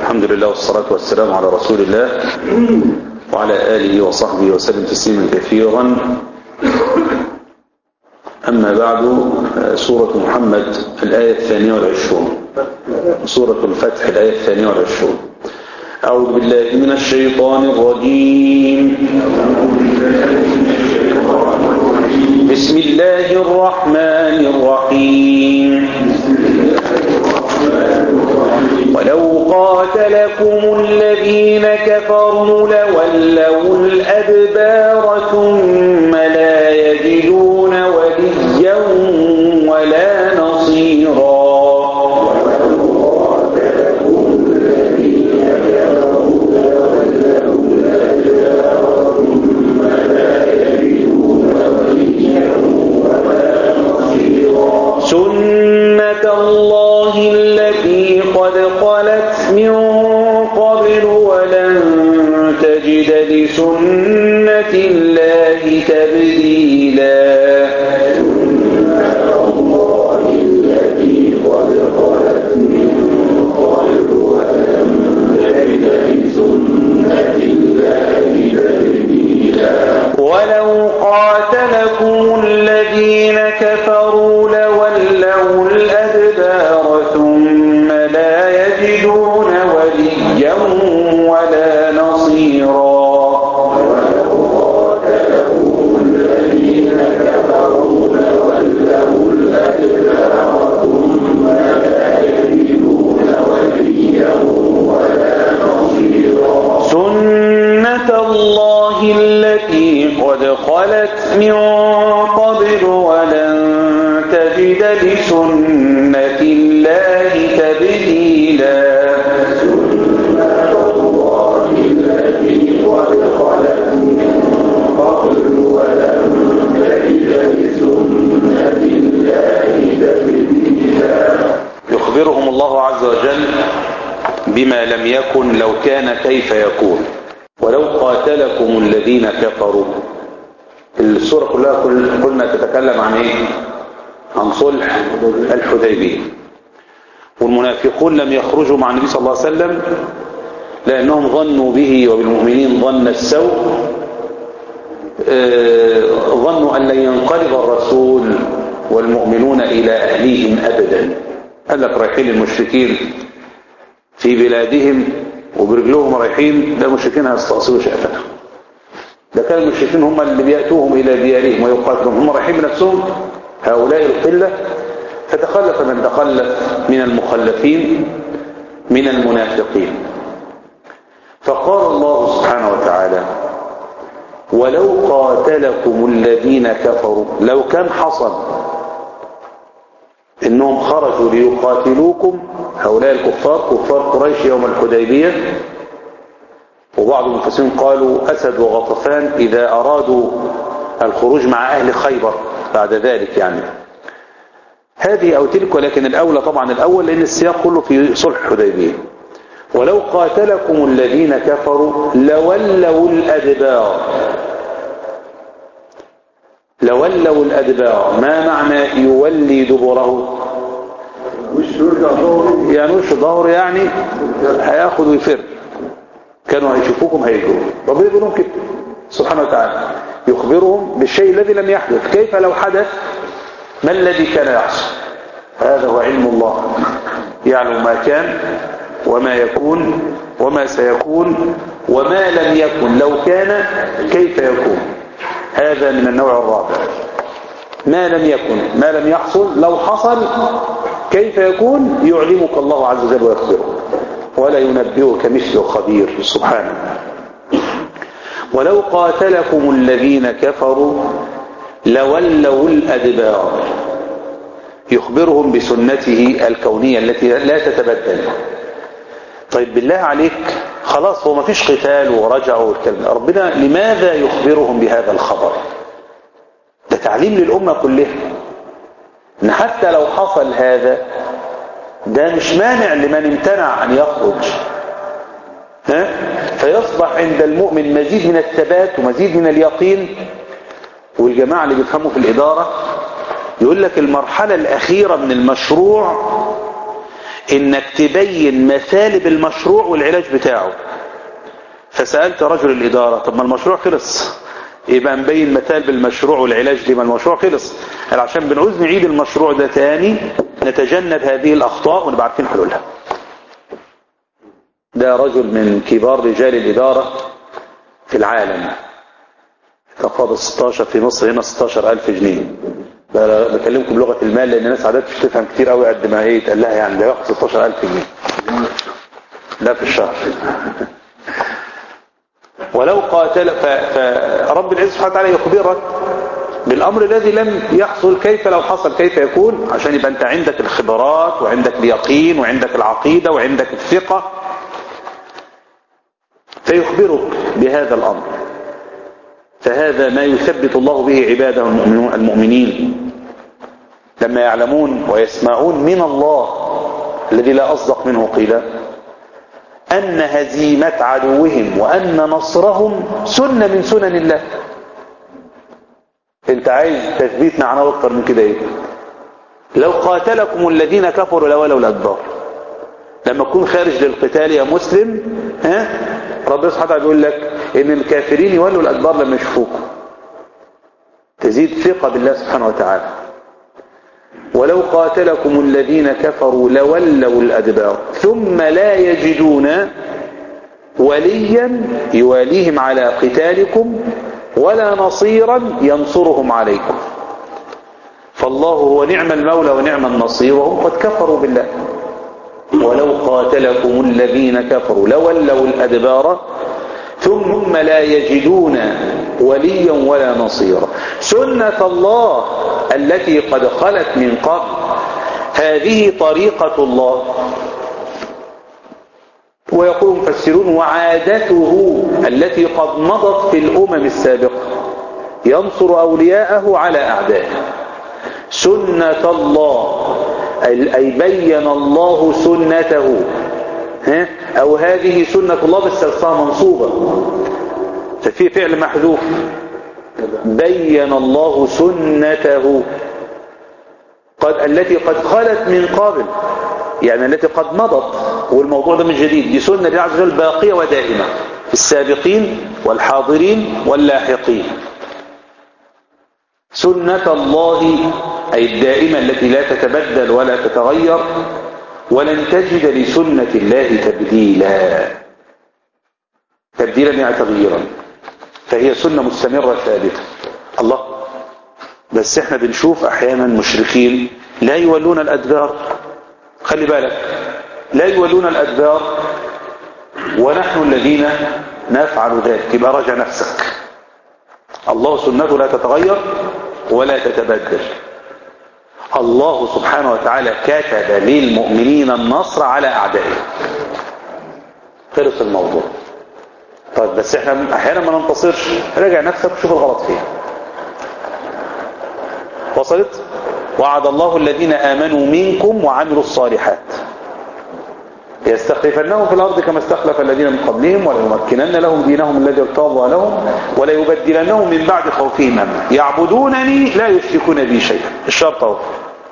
الحمد لله والصلاة والسلام على رسول الله وعلى آله وصحبه وسلم تسليما كثيرا أما بعد سورة محمد الآية الثانية والعشرون سورة الفتح الآية الثانية والعشرون أعوذ بالله من الشيطان الرجيم بسم الله الرحمن الرحيم ولو قاتلكم الذين كفروا لولوا الأدبار ثم لا يجدون وليا ولا نصيرا سنة الله التي قد خلت من قبل ولن تجد لسنة الله تبديلا ولو قاتلكم الذين كفروا لولوا الأدبار ثم لا يجدون وليا ولا نصيرا سنة الله التي قد خلت من قبل ولن تجد لسنة الله تبديلا يخبرهم الله عز وجل بما لم يكن لو كان كيف يكون ولو قاتلكم الذين كفروا السورة كلها قلنا تتكلم عن ايه عن صلح الحديبية والمنافقون لم يخرجوا مع النبي صلى الله عليه وسلم لأنهم ظنوا به وبالمؤمنين ظن السوء آه، ظنوا أن لن ينقلب الرسول والمؤمنون إلى أهليهم أبدا قال لك رايحين المشركين في بلادهم وبرجلهم رايحين ده المشركين هيستأصلوا شأفتهم ده كان المشركين هم اللي بيأتوهم إلى ديارهم ويقاتلهم هم رايحين بنفسهم هؤلاء القلة فتخلف من تخلف من المخلفين من المنافقين فقال الله سبحانه وتعالى ولو قاتلكم الذين كفروا لو كان حصل انهم خرجوا ليقاتلوكم هؤلاء الكفار كفار قريش يوم الحديبية وبعض المفسرين قالوا أسد وغطفان إذا أرادوا الخروج مع أهل خيبر بعد ذلك يعني هذه أو تلك ولكن الأولى طبعا الأول لأن السياق كله في صلح الحديبية ولو قاتلكم الذين كفروا لولوا الأدبار لولوا الأدبار ما معنى يولي دبره يعني وش ظهر يعني هياخد ويفر كانوا هيشوفوكم هيجروا ربنا يقول لهم كده سبحانه وتعالى يخبرهم بالشيء الذي لم يحدث كيف لو حدث ما الذي كان يحصل هذا هو علم الله يعلم ما كان وما يكون وما سيكون وما لم يكن لو كان كيف يكون هذا من النوع الرابع ما لم يكن ما لم يحصل لو حصل كيف يكون يعلمك الله عز وجل ويخبرك ولا ينبئك مثل خبير سبحانه ولو قاتلكم الذين كفروا لولوا الأدبار يخبرهم بسنته الكونية التي لا تتبدل طيب بالله عليك خلاص هو ما فيش قتال ورجعوا والكلام ربنا لماذا يخبرهم بهذا الخبر ده تعليم للأمة كلها ان حتى لو حصل هذا ده مش مانع لمن امتنع ان يخرج ها؟ فيصبح عند المؤمن مزيد من الثبات ومزيد من اليقين والجماعة اللي بيفهموا في الإدارة يقول لك المرحلة الأخيرة من المشروع انك تبين مثالب المشروع والعلاج بتاعه فسألت رجل الإدارة طب ما المشروع خلص يبقى نبين مثال بالمشروع والعلاج دي ما المشروع خلص قال عشان بنعوز نعيد المشروع ده تاني نتجنب هذه الأخطاء ونبقى عارفين حلولها ده رجل من كبار رجال الإدارة في العالم تقاضى 16 في مصر هنا 16 ألف جنيه بكلمكم بلغة المال لأن الناس عادات مش تفهم كتير قوي قد ما ايه تقال لها يعني ده ياخد 16 ألف جنيه ده في الشهر ولو قاتل فرب العزة سبحانه وتعالى يخبرك بالأمر الذي لم يحصل كيف لو حصل كيف يكون عشان يبقى أنت عندك الخبرات وعندك اليقين وعندك العقيدة وعندك الثقة فيخبرك بهذا الأمر فهذا ما يثبت الله به عباده المؤمنين لما يعلمون ويسمعون من الله الذي لا أصدق منه قيلا أن هزيمة عدوهم وأن نصرهم سنة من سنن الله انت عايز تثبيت معناه اكتر من كده ايه لو قاتلكم الذين كفروا لولوا الادبار لما تكون خارج للقتال يا مسلم ها ربنا سبحانه وتعالى بيقول لك ان الكافرين يولوا الادبار لما يشوفوكم تزيد ثقه بالله سبحانه وتعالى ولو قاتلكم الذين كفروا لولوا الادبار ثم لا يجدون وليا يواليهم على قتالكم ولا نصيرا ينصرهم عليكم فالله هو نعم المولى ونعم النصير وهم قد كفروا بالله ولو قاتلكم الذين كفروا لولوا الأدبار ثم لا يجدون وليا ولا نصيرا سنة الله التي قد خلت من قبل هذه طريقة الله ويقول مفسرون وعادته التي قد مضت في الأمم السابقة ينصر أولياءه على أعدائه سنة الله أي بين الله سنته ها؟ أو هذه سنة الله بس أصلها منصوبة ففي فعل محذوف بين الله سنته قد التي قد خلت من قبل يعني التي قد مضت والموضوع ده مش جديد دي سنة دي عز وجل باقية ودائمة في السابقين والحاضرين واللاحقين سنة الله أي الدائمة التي لا تتبدل ولا تتغير ولن تجد لسنة الله تبديلا تبديلا يعني تغييرا فهي سنة مستمرة ثابتة الله بس احنا بنشوف احيانا مشركين لا يولون الادبار خلي بالك لا يولون الادبار ونحن الذين نفعل ذلك يبقى راجع نفسك الله سنته لا تتغير ولا تتبدل الله سبحانه وتعالى كتب للمؤمنين النصر على أعدائهم خلص الموضوع طيب بس احنا احيانا ما ننتصرش راجع نفسك وشوف الغلط فيها وصلت وعد الله الذين آمنوا منكم وعملوا الصالحات يستخلفنهم في الأرض كما استخلف الذين من قبلهم وليمكنن لهم دينهم الذي ارتضى لهم وليبدلنهم من بعد خوفهم أمنا يعبدونني لا يشركون بي شيئا الشرط اهو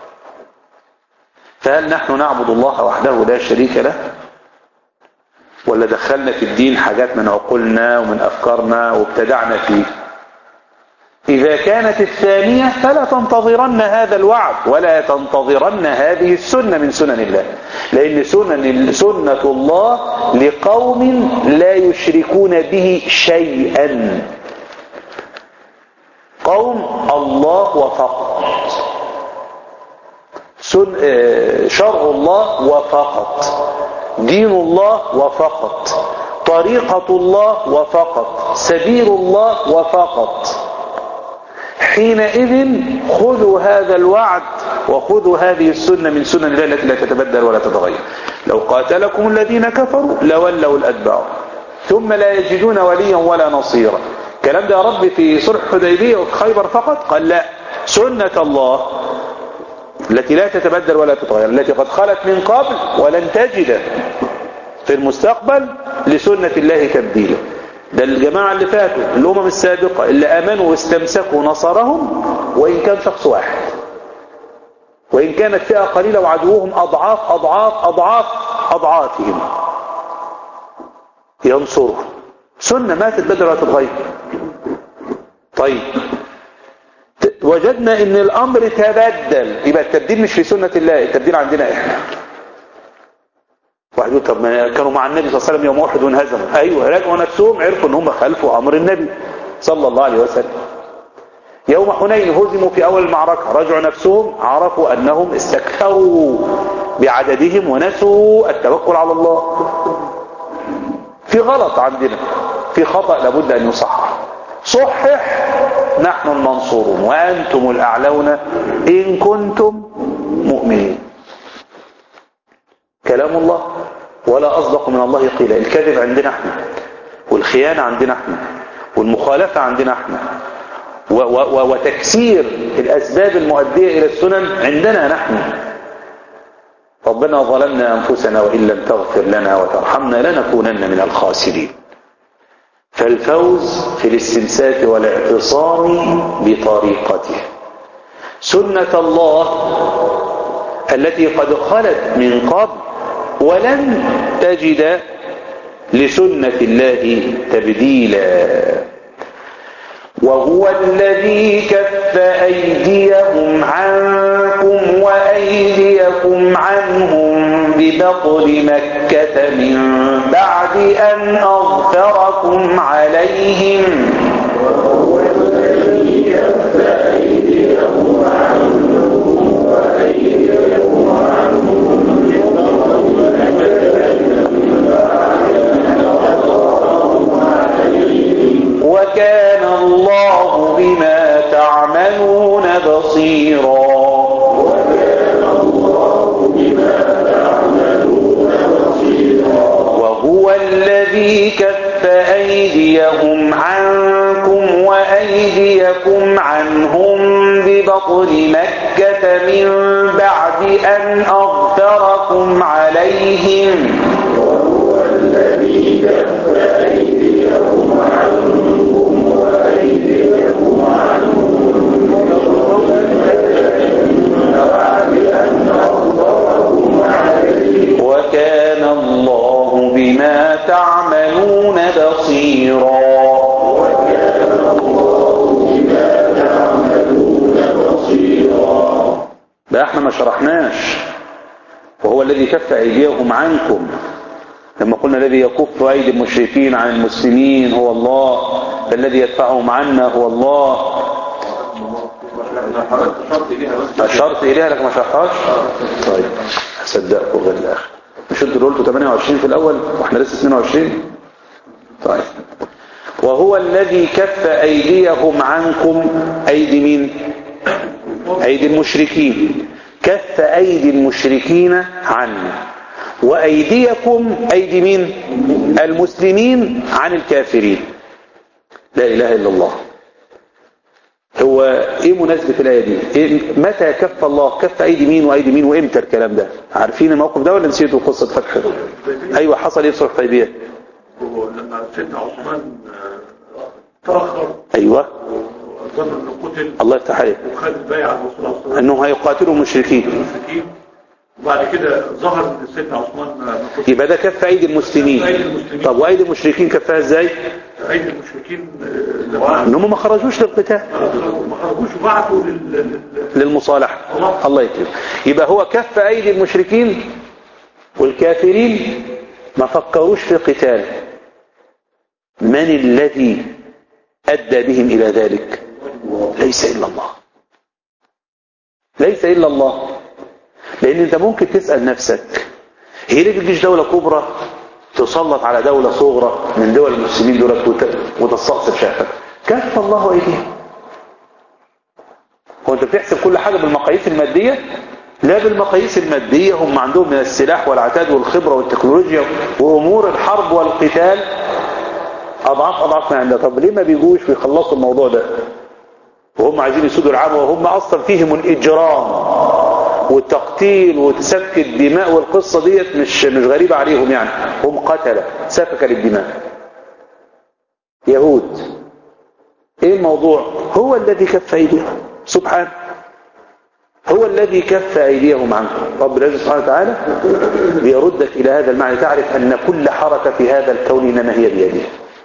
فهل نحن نعبد الله وحده لا شريك له ولا دخلنا في الدين حاجات من عقولنا ومن أفكارنا وابتدعنا فيه إذا كانت الثانية فلا تنتظرن هذا الوعد ولا تنتظرن هذه السنة من سنن الله لأن سنن سنة الله لقوم لا يشركون به شيئا قوم الله وفقط سن شرع الله وفقط دين الله وفقط طريقة الله وفقط سبيل الله وفقط حينئذ خذوا هذا الوعد وخذوا هذه السنة من سنن الله التي لا تتبدل ولا تتغير لو قاتلكم الذين كفروا لولوا الأدبار ثم لا يجدون وليا ولا نصيرا كلام ده يا رب في صلح حديبية وخيبر فقط قال لا سنة الله التي لا تتبدل ولا تتغير التي قد خلت من قبل ولن تجد في المستقبل لسنة الله تبديلا ده الجماعة اللي فاتوا الأمم السابقة اللي أمنوا واستمسكوا نصرهم وإن كان شخص واحد وإن كانت فئة قليلة وعدوهم أضعاف أضعاف أضعاف أضعافهم ينصرهم سنة ما تتبدل ولا تتغير طيب وجدنا ان الامر تبدل يبقى التبديل مش في سنة الله التبديل عندنا احنا واحد يقول طب ما كانوا مع النبي صلى الله عليه وسلم يوم احد وانهزموا ايوه راجعوا نفسهم عرفوا ان هم خالفوا امر النبي صلى الله عليه وسلم يوم حنين هزموا في اول المعركة رجعوا نفسهم عرفوا انهم استكثروا بعددهم ونسوا التوكل على الله في غلط عندنا في خطأ لابد ان يصحح صحح نحن المنصورون وأنتم الأعلون إن كنتم مؤمنين كلام الله ولا أصدق من الله قيل الكذب عندنا احنا والخيانة عندنا احنا والمخالفة عندنا احنا وتكسير الأسباب المؤدية إلى السنن عندنا نحن ربنا ظلمنا أنفسنا وإن لم تغفر لنا وترحمنا لنكونن من الخاسرين فالفوز في الاستمساك والاعتصام بطريقته سنة الله التي قد خلت من قبل ولن تجد لسنة الله تبديلا وهو الذي كف أيديهم عنكم وأيديكم عنهم ببطن مكة من بعد أن أغفركم عليهم وهو الذي كف أيديهم عنكم وأيديكم عنهم وكان الله بما تعملون بصيرا وهو الذي كف أيديهم عنكم وأيديكم عنهم ببطن مكة من بعد أن أغفركم عليهم وهو الذي كف أيديهم عنكم وأيديكم عنهم وكان الله بما تعملون بصيرا ده احنا ما شرحناش وهو الذي كف ايديهم عنكم لما قلنا الذي يكف ايدي المشركين عن المسلمين هو الله الذي يدفعهم عنا هو الله اشرت اليها لك ما شرحهاش طيب هصدقكم غير الاخر مش انتوا قلتوا 28 في الاول واحنا لسه 22 طيب وهو الذي كف ايديهم عنكم ايدي مين ايدي المشركين كف ايدي المشركين عنا وايديكم ايدي مين المسلمين عن الكافرين لا اله الا الله هو ايه مناسبة الايه دي إيه متى كف الله كف ايدي مين وايدي مين وامتى الكلام ده عارفين الموقف ده ولا نسيتوا قصة فتح ايوه حصل ايه في صلح الحديبيه لما سيدنا عثمان تاخر ايوه وظن انه قتل الله يفتح عليك وخد البيعه على الرسول صلى الله عليه وسلم انهم هيقاتلوا المشركين المشركين وبعد كده ظهر ان سيدنا عثمان ما قتل يبقى ده كف ايدي المسلمين أيدي المسلمين. طب وايدي المشركين كفها ازاي ايدي المشركين آه، لما ان هم ما خرجوش للقتال ما خرجوش وبعتوا لل- لل- للمصالحة الله. الله يكرم يبقى هو كف ايدي المشركين والكافرين ما فكروش في قتال من الذي ادى بهم الى ذلك ليس الا الله ليس الا الله لان انت ممكن تسأل نفسك هي ليه بتجيش دولة كبرى تسلط على دولة صغرى من دول المسلمين دولت وت- وتستقصد شافك كف الله ايديهم هو انت بتحسب كل حاجة بالمقاييس المادية لا بالمقاييس المادية هم عندهم من السلاح والعتاد والخبرة والتكنولوجيا وامور الحرب والقتال اضعاف اضعاف ما عندها طب ليه ما بيجوش ويخلصوا الموضوع ده وهم عايزين يسودوا العام وهم اصلا فيهم الاجرام والتقتيل وسفك الدماء والقصة ديت مش مش غريبة عليهم يعني هم قتلة سفك للدماء يهود ايه الموضوع هو الذي كف ايديهم سبحانه هو الذي كف أيديهم عنكم رب العزة سبحانه وتعالى ليردك إلى هذا المعنى تعرف أن كل حركة في هذا الكون إنما هي بيده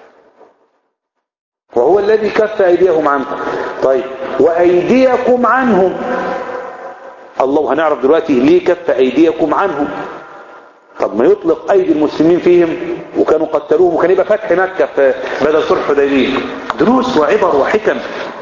وهو الذي كف أيديهم عنكم طيب وأيديكم عنهم الله هنعرف دلوقتي ليه كف أيديكم عنهم طب ما يطلق أيدي المسلمين فيهم وكانوا قتلوهم وكان يبقى فتح مكة في بدل صلح حديبيه دروس وعبر وحكم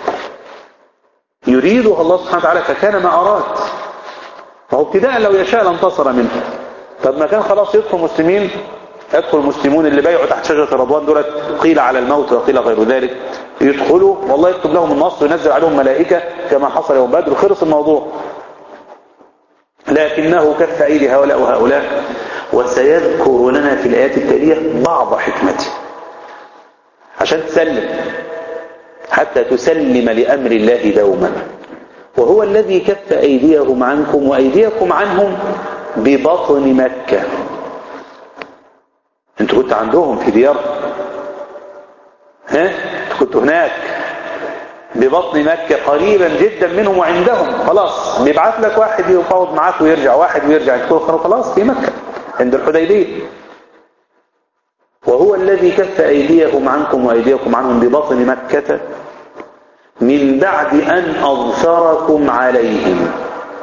يريدها الله سبحانه وتعالى فكان ما أراد فهو ابتداء لو يشاء لانتصر منه طب ما كان خلاص يدخل مسلمين يدخل المسلمون اللي بايعوا تحت شجرة الرضوان دولت قيل على الموت وقيل غير ذلك يدخلوا والله يكتب لهم النصر وينزل عليهم ملائكة كما حصل يوم بدر خلص الموضوع لكنه كف أيدي هؤلاء وهؤلاء وسيذكر لنا في الآيات التالية بعض حكمته عشان تسلم حتى تسلم لأمر الله دوما وهو الذي كف أيديهم عنكم وأيديكم عنهم ببطن مكة انتوا كنت عندهم في ديار ها كنت هناك ببطن مكة قريبا جدا منهم وعندهم خلاص بيبعث لك واحد يفاوض معاك ويرجع واحد ويرجع تقول خلاص في مكة عند الحديبية وهو الذي كف أيديهم عنكم وأيديكم عنهم ببطن مكة من بعد أن أظفركم عليهم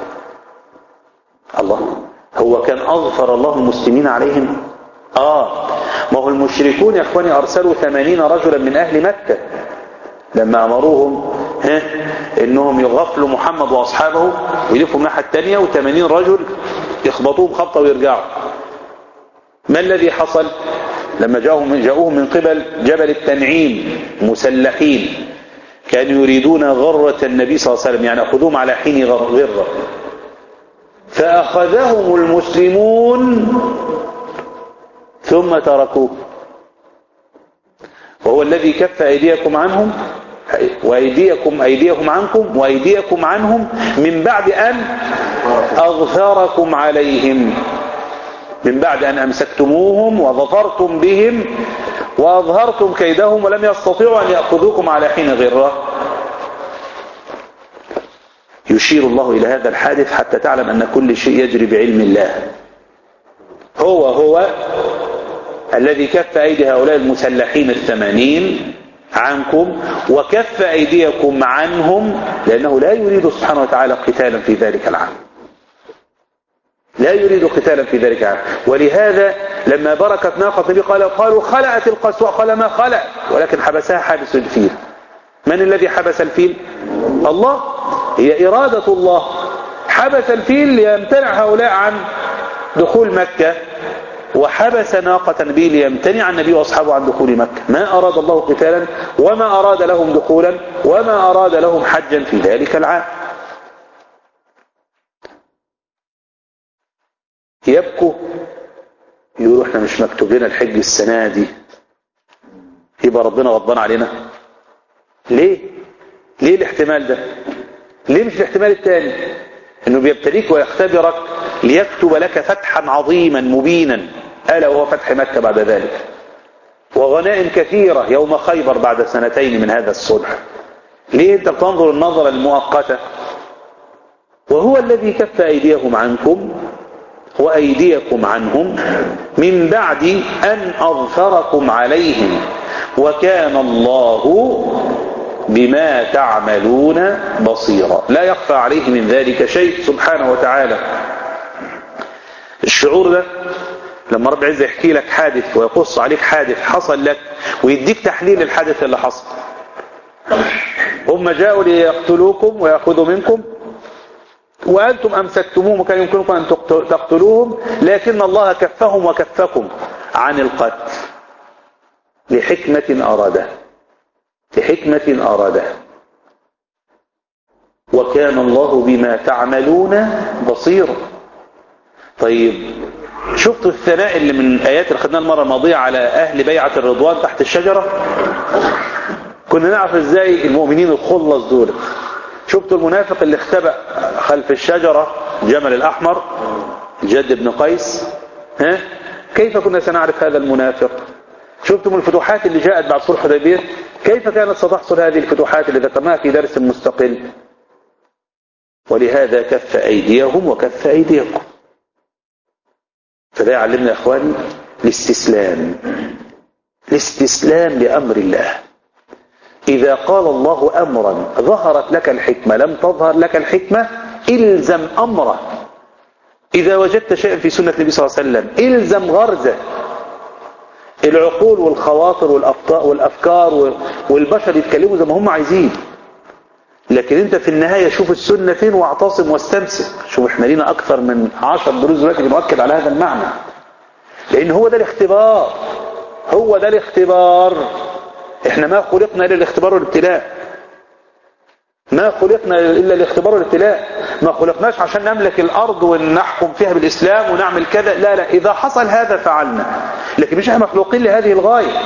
الله هو كان أظفر الله المسلمين عليهم آه ما هو المشركون يا أخواني أرسلوا ثمانين رجلا من أهل مكة لما أمروهم ها إنهم يغفلوا محمد وأصحابه ويلفوا الناحية الثانية وثمانين رجل يخبطوهم خبطة ويرجعوا ما الذي حصل لما جاءهم جاءوهم من قبل جبل التنعيم مسلحين كانوا يريدون غرة النبي صلى الله عليه وسلم يعني أخذوهم على حين غرة فأخذهم المسلمون ثم تركوه وهو الذي كف أيديكم عنهم وأيديكم أيديهم عنكم وأيديكم عنهم من بعد أن أغفركم عليهم من بعد أن أمسكتموهم وظفرتم بهم وأظهرتم كيدهم ولم يستطيعوا أن يأخذوكم على حين غرة يشير الله إلى هذا الحادث حتى تعلم أن كل شيء يجري بعلم الله هو هو الذي كف أيدي هؤلاء المسلحين الثمانين عنكم وكف أيديكم عنهم لأنه لا يريد سبحانه وتعالى قتالا في ذلك العام لا يريد قتالا في ذلك العام ولهذا لما بركت ناقة النبي قال قالوا خلعت القسوة قال ما خلع ولكن حبسها حابس الفيل من الذي حبس الفيل الله هي إرادة الله حبس الفيل ليمتنع هؤلاء عن دخول مكة وحبس ناقة النبي ليمتنع النبي وأصحابه عن دخول مكة ما أراد الله قتالا وما أراد لهم دخولا وما أراد لهم حجا في ذلك العام يبكوا يقولوا احنا مش مكتوب لنا الحج السنة دي يبقى ربنا غضبان علينا ليه ليه الاحتمال ده ليه مش الاحتمال الثاني انه بيبتليك ويختبرك ليكتب لك فتحا عظيما مبينا ألا وهو فتح مكة بعد ذلك وغنائم كثيرة يوم خيبر بعد سنتين من هذا الصلح ليه انت بتنظر النظرة المؤقتة وهو الذي كف أيديهم عنكم وأيديكم عنهم من بعد أن أظفركم عليهم وكان الله بما تعملون بصيرا لا يخفى عليه من ذلك شيء سبحانه وتعالى الشعور ده لما رب عز يحكي لك حادث ويقص عليك حادث حصل لك ويديك تحليل الحادث اللي حصل هم جاءوا ليقتلوكم ويأخذوا منكم وأنتم أمسكتموهم وكان يمكنكم أن تقتلوهم لكن الله كفهم وكفكم عن القتل لحكمة أرادها لحكمة أرادها وكان الله بما تعملون بصيرا طيب شفتوا الثناء اللي من الآيات اللي خدناها المرة الماضية على أهل بيعة الرضوان تحت الشجرة كنا نعرف ازاي المؤمنين الخلص دول شفتوا المنافق اللي اختبأ خلف الشجرة جمل الأحمر جد بن قيس ها كيف كنا سنعرف هذا المنافق شفتم الفتوحات اللي جاءت بعد صلح حديبيه كيف كانت ستحصل هذه الفتوحات اللي ذكرناها في درس مستقل ولهذا كف أيديهم وكف أيديكم فده يعلمنا يا إخواني الاستسلام الاستسلام لأمر الله إذا قال الله أمرا ظهرت لك الحكمة لم تظهر لك الحكمة إلزم أمره إذا وجدت شيئا في سنة النبي صلى الله عليه وسلم إلزم غرزه العقول والخواطر والأفكار والبشر يتكلموا زي ما هم عايزين لكن انت في النهاية شوف السنة فين واعتصم واستمسك شوف احنا لينا اكثر من عشر دروس دلوقتي بنؤكد على هذا المعنى لان هو ده الاختبار هو ده الاختبار احنا ما خلقنا الا الاختبار والابتلاء ما خلقنا الا الاختبار والابتلاء ما خلقناش عشان نملك الارض ونحكم فيها بالاسلام ونعمل كذا لا لا اذا حصل هذا فعلنا لكن مش احنا مخلوقين لهذه الغاية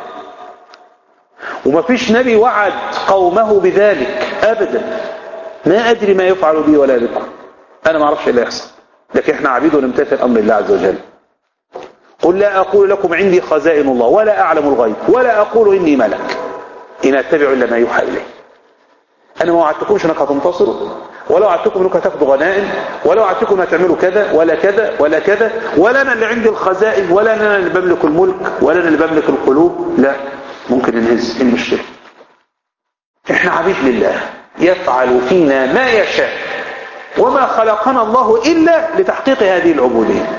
وما فيش نبي وعد قومه بذلك ابدا ما ادري ما يفعل بي ولا بكم انا ما اعرفش ايه اللي يحصل لكن احنا عبيد ونمتثل امر الله عز وجل قل لا اقول لكم عندي خزائن الله ولا اعلم الغيب ولا اقول اني ملك ان اتبع الا ما يوحى الي انا ما وعدتكمش انك هتنتصروا ولا وعدتكم انكم هتاخدوا غنائم ولا وعدتكم هتعملوا كذا ولا كذا ولا كذا ولا انا اللي عندي الخزائن ولا انا اللي بملك الملك ولا انا اللي بملك القلوب لا ممكن ننهز ايه المشكله احنا عبيد لله يفعل فينا ما يشاء وما خلقنا الله الا لتحقيق هذه العبوديه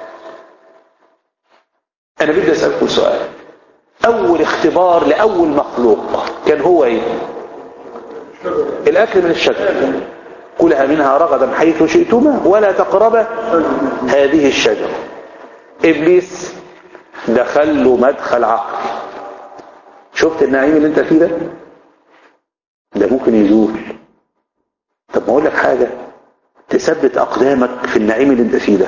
انا بدي اسالكم سؤال اول اختبار لاول مخلوق كان هو ايه الاكل من الشجر كلها منها رغدا حيث شئتما ولا تقربا هذه الشجرة ابليس دخل له مدخل عقل شفت النعيم اللي انت فيه ده ده ممكن يزول طب ما اقول لك حاجة تثبت اقدامك في النعيم اللي انت فيه ده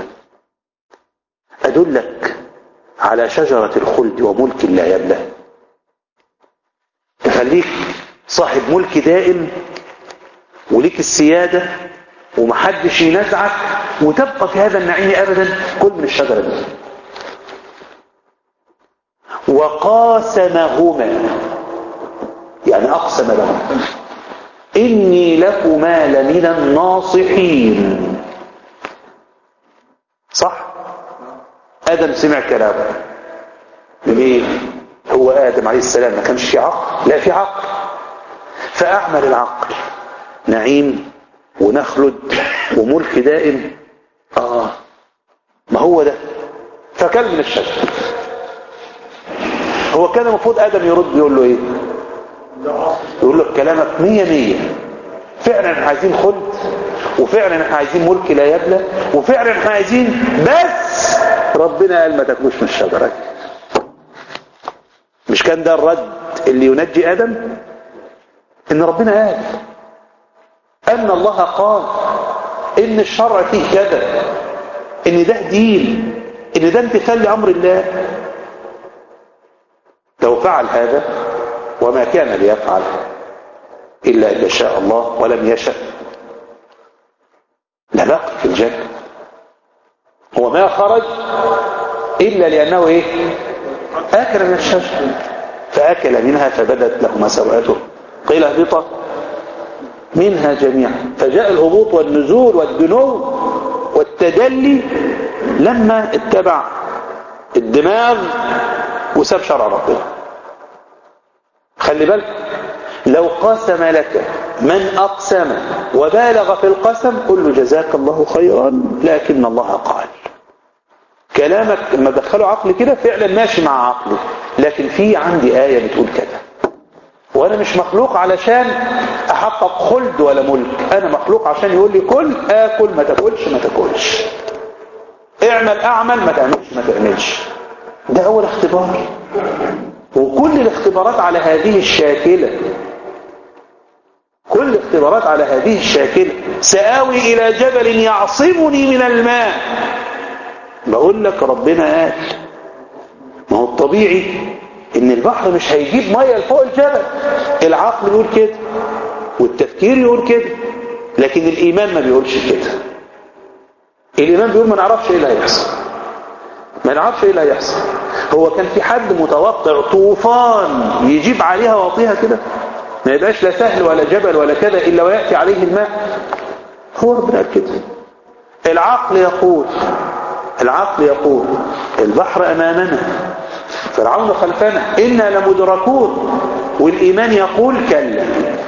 ادلك على شجرة الخلد وملك لا يبلى تخليك صاحب ملك دائم وليك السيادة ومحدش ينازعك وتبقى في هذا النعيم أبدا كل من الشجرة دي وقاسمهما يعني أقسم لهما إني لكما لمن الناصحين صح آدم سمع كلامه ليه هو آدم عليه السلام ما كانش في عقل لا في عقل فأعمل العقل نعيم ونخلد وملك دائم آه ما هو ده فكل من الشجر هو كان المفروض آدم يرد يقول له ايه يقول له كلامك مية مية فعلا احنا عايزين خلد وفعلا احنا عايزين ملك لا يبلى وفعلا احنا عايزين بس ربنا قال ما تاكلوش من الشجرة مش كان ده الرد اللي ينجي آدم ان ربنا قال ان الله قال ان الشرع فيه كذا ان ده دين ان ده امتثال لامر الله لو فعل هذا وما كان ليفعل الا اذا شاء الله ولم يشاء لبقي في الجنه هو ما خرج الا لانه ايه اكل من الشجر فاكل منها فبدت لهما سوءاته قيل اهبطا منها جميعا فجاء الهبوط والنزول والدنو والتدلي لما اتبع الدماغ وساب شرع ربنا خلي بالك لو قاسم لك من أقسم وبالغ في القسم قل له جزاك الله خيرا لكن الله قال كلامك لما دخله عقلي كده فعلا ماشي مع عقلي لكن في عندي آية بتقول كده وانا مش مخلوق علشان احقق خلد ولا ملك انا مخلوق عشان يقول لي كل اكل ما تاكلش ما تاكلش اعمل اعمل ما تعملش ما تعملش ده اول اختبار وكل الاختبارات على هذه الشاكلة كل الاختبارات على هذه الشاكلة سآوي الى جبل يعصمني من الماء بقول لك ربنا قال ما هو الطبيعي ان البحر مش هيجيب ميه لفوق الجبل العقل يقول كده والتفكير يقول كده لكن الايمان ما بيقولش كده الايمان بيقول ما نعرفش ايه اللي هيحصل ما نعرفش ايه اللي هيحصل هو كان في حد متوقع طوفان يجيب عليها واطيها كده ما يبقاش لا سهل ولا جبل ولا كذا الا وياتي عليه الماء هو ربنا قال كده العقل يقول العقل يقول البحر أمامنا فرعون خلفنا إنا لمدركون والإيمان يقول كلا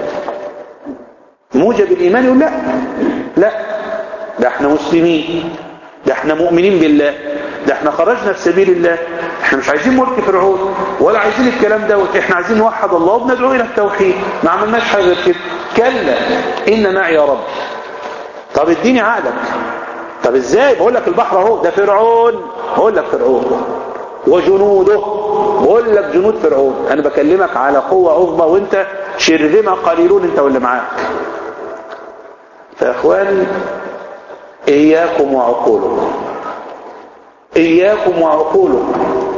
موجب الإيمان يقول لا لا ده احنا مسلمين ده احنا مؤمنين بالله ده احنا خرجنا في سبيل الله احنا مش عايزين ملك فرعون ولا عايزين الكلام دوت احنا عايزين نوحد الله وبندعو الى التوحيد ما عملناش حاجه غير كده كلا ان معي يا رب طب اديني عقلك طب ازاي بقول لك البحر اهو ده فرعون بقول لك فرعون وجنوده بقول لك جنود فرعون انا بكلمك على قوه عظمى وانت شرذمه قليلون انت واللي معاك فيا اخواني اياكم وعقولكم اياكم وعقولكم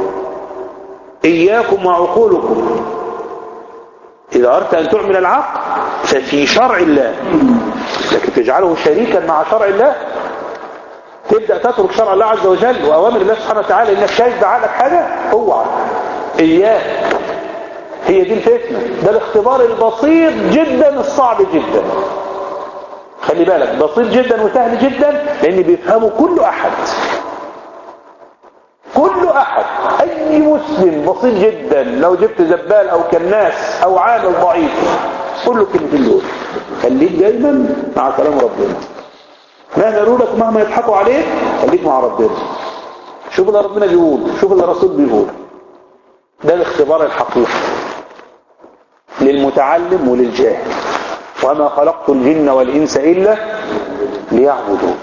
اياكم وعقولكم اذا اردت ان تعمل العقل ففي شرع الله لكن تجعله شريكا مع شرع الله تبدأ تترك شرع الله عز وجل وأوامر الله سبحانه وتعالى إنك شايف بعقلك حاجة اوعى إياك هي دي الفتنة ده الاختبار البسيط جدا الصعب جدا خلي بالك بسيط جدا وسهل جدا لأن بيفهمه كل أحد كل أحد أي مسلم بسيط جدا لو جبت زبال أو كناس أو عامل ضعيف قل له كلمتين دول خليك دايما مع كلام ربنا مهما يقولوا لك مهما يضحكوا عليك خليك مع ربنا شوف اللي ربنا بيقول شوف اللي الرسول بيقول ده الاختبار الحقيقي للمتعلم وللجاهل وما خلقت الجن والإنس إلا ليعبدون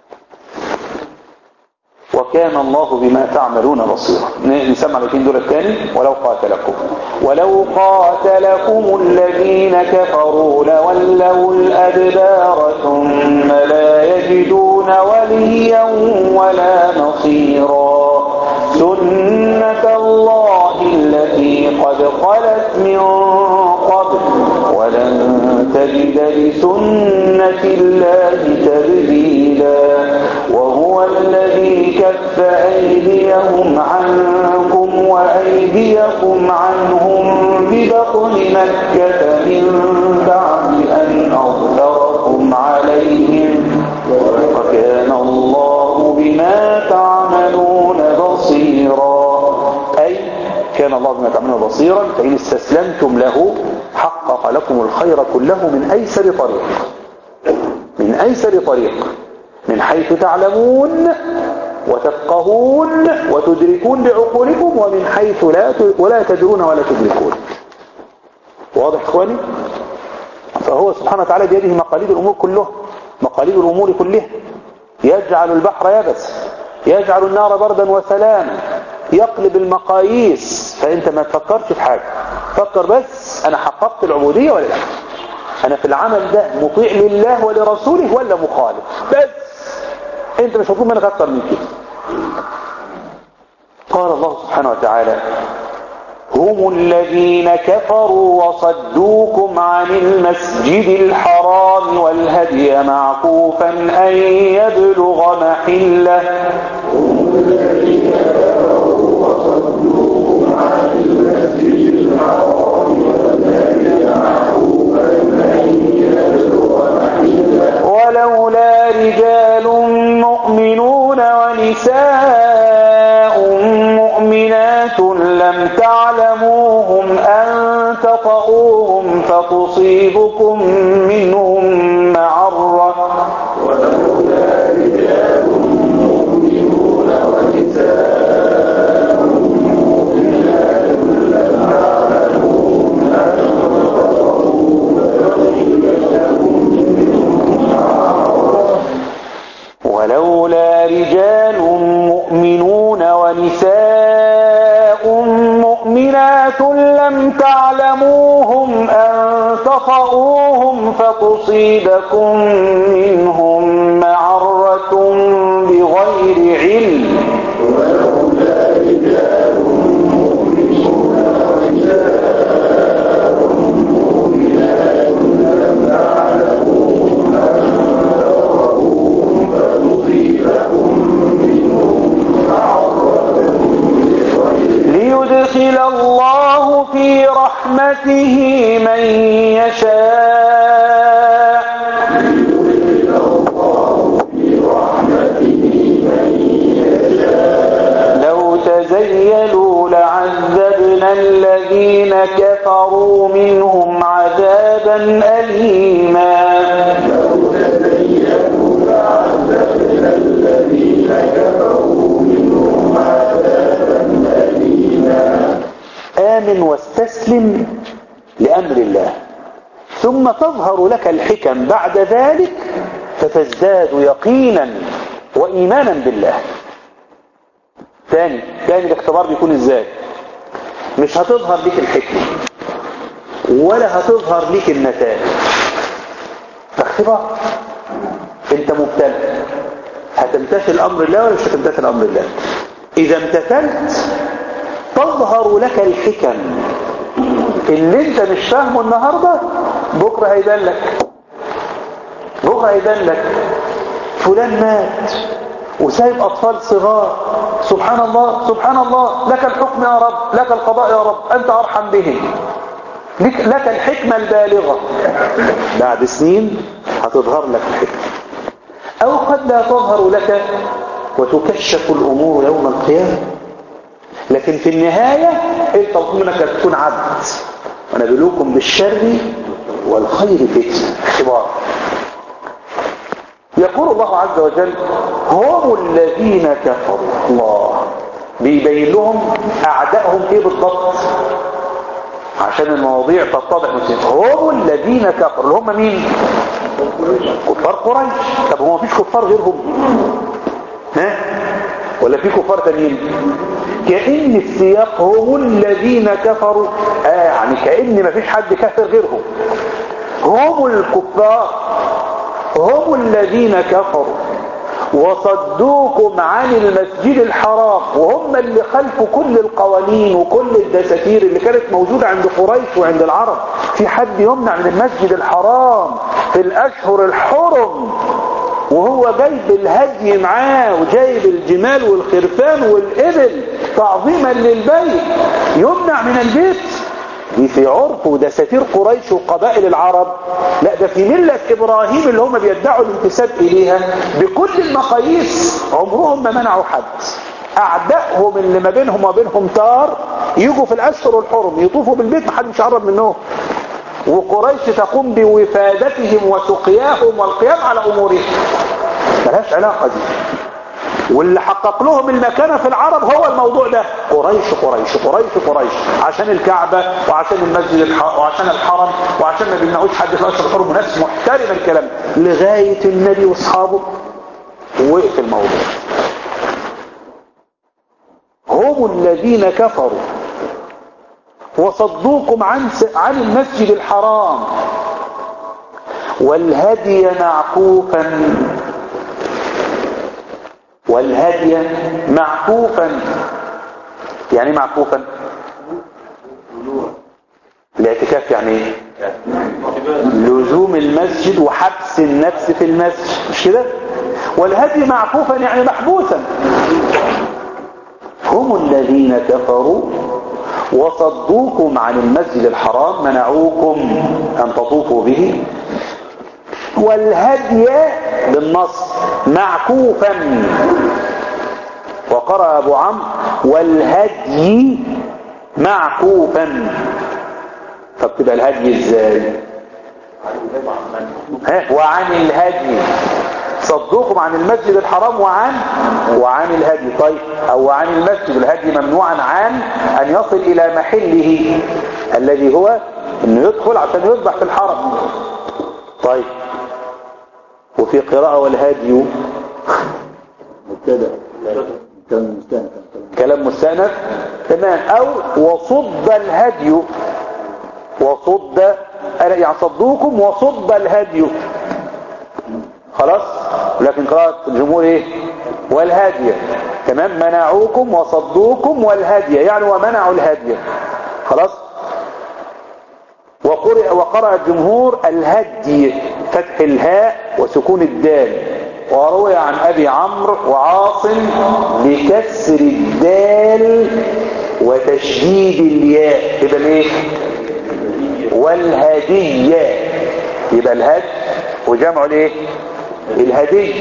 وكان الله بما تعملون بصيرا نسمع الاثنين دول الثاني ولو قاتلكم ولو قاتلكم الذين كفروا لولوا الأدبار ثم لا يجدون وليا ولا نصيرا سنة الله التي قد خلت من قبل ولن تجد لسنة الله تبديلا وهو الذي كف أيديهم عنكم وأيديكم عنهم ببطن مكة من بعد أن أظهركم عليهم وكان الله بما تعملون بصيرا أي كان الله بما تعملون بصيرا فإن استسلمتم له حقق لكم الخير كله من أيسر طريق من أيسر طريق من حيث تعلمون وتفقهون وتدركون بعقولكم ومن حيث لا ولا تدرون ولا تدركون واضح اخواني فهو سبحانه وتعالى بيده مقاليد الامور كلها مقاليد الامور كلها يجعل البحر يبس يجعل النار بردا وسلاما يقلب المقاييس فانت ما تفكرش في حاجه فكر بس انا حققت العبوديه ولا لا انا في العمل ده مطيع لله ولرسوله ولا مخالف بس انت مش مطلوب منك اكتر من كده قال الله سبحانه وتعالى هم الذين كفروا وصدوكم عن المسجد الحرام والهدي معكوفا أن يبلغ محله هم الذين كفروا وصدوكم عن المسجد الحرام والهدي معكوفا أن يبلغ محله ولولا رجال مؤمنون ونساء مؤمنات لم تعلموهم أن تطؤوهم فتصيبكم منهم معرة ولولا رجال مؤمنون ونساء مؤمنات لم تعلموهم أن تطؤوهم فتصيبكم منهم معرة ولولا رجال مؤمنون ونساء مؤمنات لم تعلموهم أن تطؤوهم فتصيبكم منهم معرة بغير علم ولولا رجال مؤمنون ونساء مؤمنات لم تعلموهم أن تطؤوهم فتصيبكم منهم معرة ليدخل الله في رحمته من يشاء الذين كفروا منهم عذابا أليما آمن واستسلم لأمر الله ثم تظهر لك الحكم بعد ذلك فتزداد يقينا وإيمانا بالله ثاني ثاني الاختبار بيكون ازاي مش هتظهر لك الحكمة ولا هتظهر لك النتائج اختبار انت مبتلى هتمتثل امر الله ولا مش هتمتثل امر الله اذا امتثلت تظهر لك الحكم اللي انت مش فاهمه النهاردة بكرة هيبان لك بكرة هيبان لك فلان مات وسايب اطفال صغار سبحان الله سبحان الله لك الحكم يا رب لك القضاء يا رب انت ارحم بهم لك, لك الحكمة البالغة بعد سنين هتظهر لك الحكمة او قد لا تظهر لك وتكشف الامور يوم القيامة لكن في النهاية انت مطلوب انك تكون عبد ونبلوكم بالشر والخير فتنة اختبار يقول الله عز وجل هم الذين كفروا الله بيبين لهم اعدائهم ايه بالضبط عشان المواضيع تتضح هم الذين كفروا اللي هم مين كفار قريش طب هو مفيش كفار غيرهم ها ولا في كفار تانيين كأن السياق هم الذين كفروا آه يعني كأن مفيش حد كافر غيرهم هم الكفار هم الذين كفروا وصدوكم عن المسجد الحرام وهم اللي خلفوا كل القوانين وكل الدساتير اللي كانت موجودة عند قريش وعند العرب في حد يمنع من المسجد الحرام في الأشهر الحرم وهو جايب الهدي معاه وجايب الجمال والخرفان والإبل تعظيما للبيت يمنع من البيت دي في عرف ودساتير قريش وقبائل العرب لا ده في ملة إبراهيم اللي هم بيدعوا الانتساب إليها بكل المقاييس عمرهم ما منعوا حد أعدائهم اللي ما بينهم وبينهم تار يجوا في الأشهر الحرم يطوفوا بالبيت ما حدش يقرب منهم وقريش تقوم بوفادتهم وسقياهم والقيام على أمورهم ملهاش علاقة دي واللي حقق لهم المكانة في العرب هو الموضوع ده قريش قريش قريش قريش عشان الكعبة وعشان المسجد الح... وعشان الحرم وعشان ما بيمنعوش حد في الأشهر الحرم وناس محترمة الكلام لغاية النبي واصحابه وقف الموضوع هم الذين كفروا وصدوكم عن عن المسجد الحرام والهدي معكوفا والهدي معكوفا يعني معكوفا الاعتكاف يعني ايه لزوم المسجد وحبس النفس في المسجد مش كده والهدي معكوفا يعني محبوسا هم الذين كفروا وصدوكم عن المسجد الحرام منعوكم أن تطوفوا به والهدي بالنص معكوفا وقرأ أبو عمرو والهدي معكوفا طب تبقى الهدي ازاي ها وعن الهدي صدوكم عن المسجد الحرام وعن وعن الهدي طيب او عن المسجد الهدي ممنوعا عن ان يصل الى محله الذي هو انه يدخل عشان يذبح في الحرم طيب وفي قراءة والهدي مبتدا كلام مستانف كلام مستأنف تمام او وصد الهدي وصد يعني صدوكم وصد الهدي خلاص لكن قراءة الجمهور ايه والهدي تمام منعوكم وصدوكم والهدي يعني ومنعوا الهدي خلاص وقرأ, وقرأ الجمهور الهدي فتح الهاء وسكون الدال وروي عن أبي عمرو وعاصم بكسر الدال وتشديد الياء يبقى ايه والهدية يبقى الهد وجمعه الايه الهدي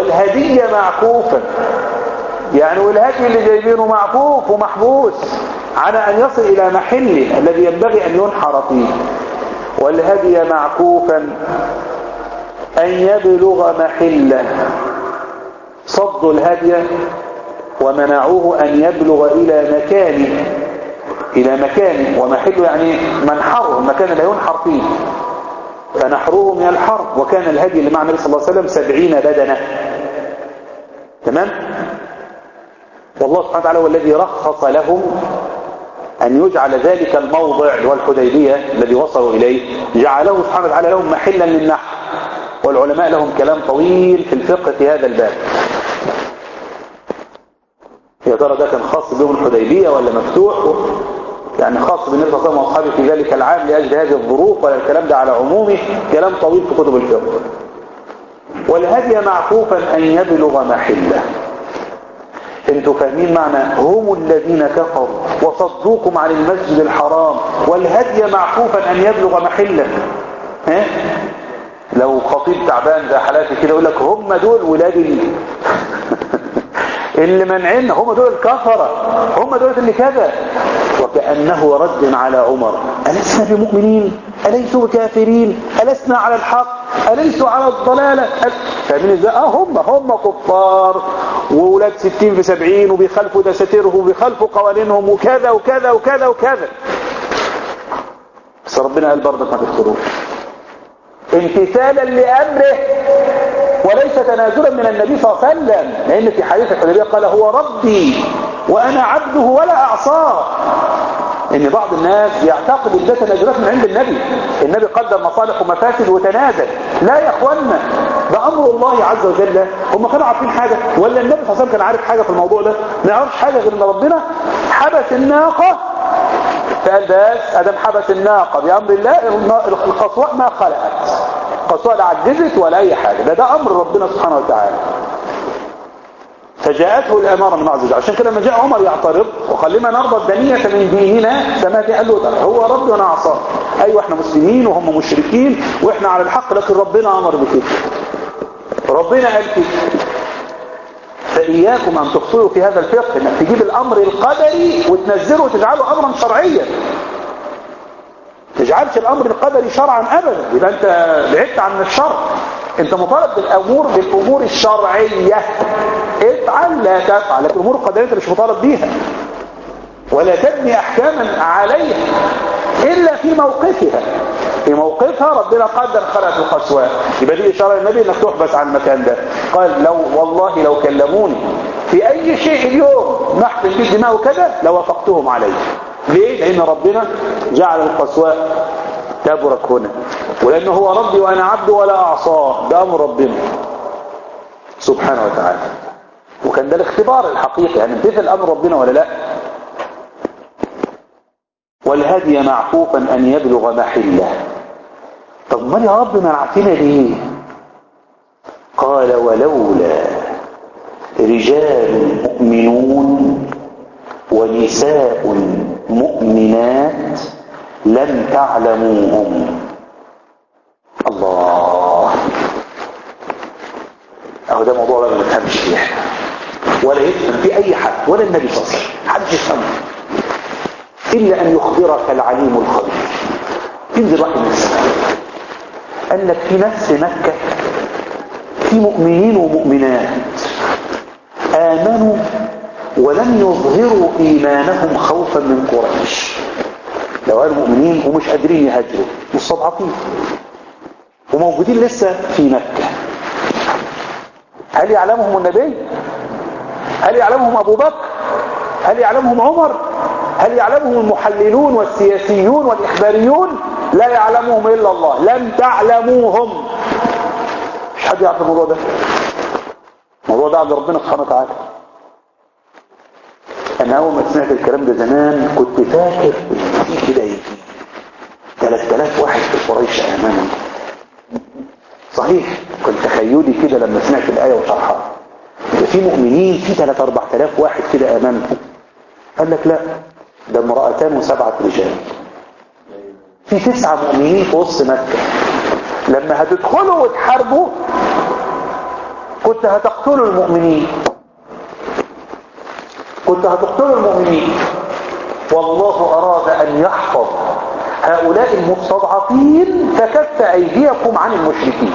والهدية معكوفة يعني والهدي اللي جايبينه معكوف ومحبوس على أن يصل إلى محله الذي ينبغي أن ينحر فيه والهدي معكوفا أن يبلغ محله صدوا الهدي ومنعوه أن يبلغ إلى مكانه إلى مكانه ومحله يعني منحره المكان اللي ينحر فيه فنحروه من الحرب وكان الهدي اللي مع النبي صلى الله عليه وسلم سبعين بدنة تمام والله سبحانه وتعالى هو الذي رخص لهم أن يجعل ذلك الموضع اللي هو الحديبية الذي وصلوا إليه جعله سبحانه وتعالى لهم محلا للنحر والعلماء لهم كلام طويل في الفقه في هذا الباب يا ترى ده كان خاص بهم الحديبية ولا مفتوح يعني خاص بالنبي صلى الله عليه وسلم واصحابه في ذلك العام لاجل هذه الظروف ولا الكلام ده على عمومه كلام طويل في كتب الفقه والهدي معكوفا ان يبلغ محله انتوا فاهمين معنى هم الذين كفروا وصدوكم عن المسجد الحرام والهدي معكوفا ان يبلغ محله ها لو خطيب تعبان زي حالاتي كده يقول لك هم دول ولاد ال... اللي منعنا هم دول الكفرة هم دول اللي كذا وكأنه رد على عمر ألسنا بمؤمنين أليسوا بكافرين ألسنا على الحق أليسوا على الضلالة فاهمين ازاي اه هم هم كفار وولاد ستين في سبعين وبيخالفوا دساتيرهم وبيخالفوا قوانينهم وكذا وكذا وكذا وكذا بس ربنا قال برضك ما تدخلوش امتثالا لأمره وليس تنازلا من النبي صلى الله عليه وسلم لأن في حديث الحديبية قال هو ربي وأنا عبده ولا أعصاه ان بعض الناس يعتقد ان ده تنازلات من عند النبي النبي قدر مصالح ومفاسد وتنازل لا يا اخوانا ده امر الله عز وجل هم كانوا عارفين حاجة ولا النبي صلى الله عليه وسلم كان عارف حاجة في الموضوع ده ما يعرفش حاجة غير ان ربنا حبس الناقة فقال بس ادم حبس الناقة بامر الله القصواء ما خلقت القصواء لا عجزت ولا اي حاجة ده ده امر ربنا سبحانه وتعالى فجاءته الأمارة من عز وجل عشان كده لما جاء عمر يعترض وقال لما نرضى الدنية من ديننا سماه قال له ده هو ربي وانا عصاه ايوه احنا مسلمين وهم مشركين واحنا على الحق لكن ربنا امر بكده ربنا قال كده فإياكم أن تخطئوا في هذا الفقه انك تجيب الأمر القدري وتنزله وتجعله أمرا شرعيا تجعلش الأمر القدري شرعا أبدا يبقى أنت بعدت عن الشرع أنت مطالب بالأمور بالأمور الشرعية افعل لا تفعل لكن الأمور القدرية أنت مش مطالب بيها ولا تبني أحكاما عليها إلا في موقفها في موقفها ربنا قدر خلقت القسوة يبقى دي إشارة للنبي أنك تحبس عن المكان ده قال لو والله لو كلموني في أي شيء اليوم نحفل فيه دماء وكذا لوافقتهم عليه ليه؟ لأن ربنا جعل القسواء تبرك هنا ولأنه هو ربي وأنا عبده ولا أعصاه ده أمر ربنا سبحانه وتعالى وكان ده الاختبار الحقيقي يعني امتثل أمر ربنا ولا لا والهدي معفوفا أن يبلغ محله طب ما يا رب منعتنا ليه قال ولولا رجال مؤمنون ونساء مؤمنات لم تعلموهم الله اهو ده موضوع بقى ما نفهمش فيه ولا يفهم فيه اي حد ولا النبي صلى الله عليه وسلم حد يفهمه الا ان يخبرك العليم الخبير تنزل واحد من السماء قال لك في نفس مكه في مؤمنين ومؤمنات امنوا ولم يظهروا ايمانهم خوفا من قريش لو قالوا مؤمنين ومش قادرين يهاجروا مستضعفين وموجودين لسه في مكة هل يعلمهم النبي هل يعلمهم ابو بكر هل يعلمهم عمر هل يعلمهم المحللون والسياسيون والاخباريون لا يعلمهم الا الله لم تعلموهم مش حد يعرف الموضوع ده الموضوع ده عند ربنا سبحانه وتعالى انا اول ما سمعت الكلام ده زمان كنت فاكر في كده يجي 3000 واحد في قريش امامه صحيح كنت تخيلي كده لما سمعت الايه وشرحها في مؤمنين في 3 4000 واحد كده امامكم قال لك لا ده امرأتان وسبعة رجال في تسعة مؤمنين في وسط مكة لما هتدخلوا وتحاربوا كنت هتقتلوا المؤمنين كنت هتقتلوا المؤمنين والله أراد أن يحفظ هؤلاء المستضعفين فكف أيديكم عن المشركين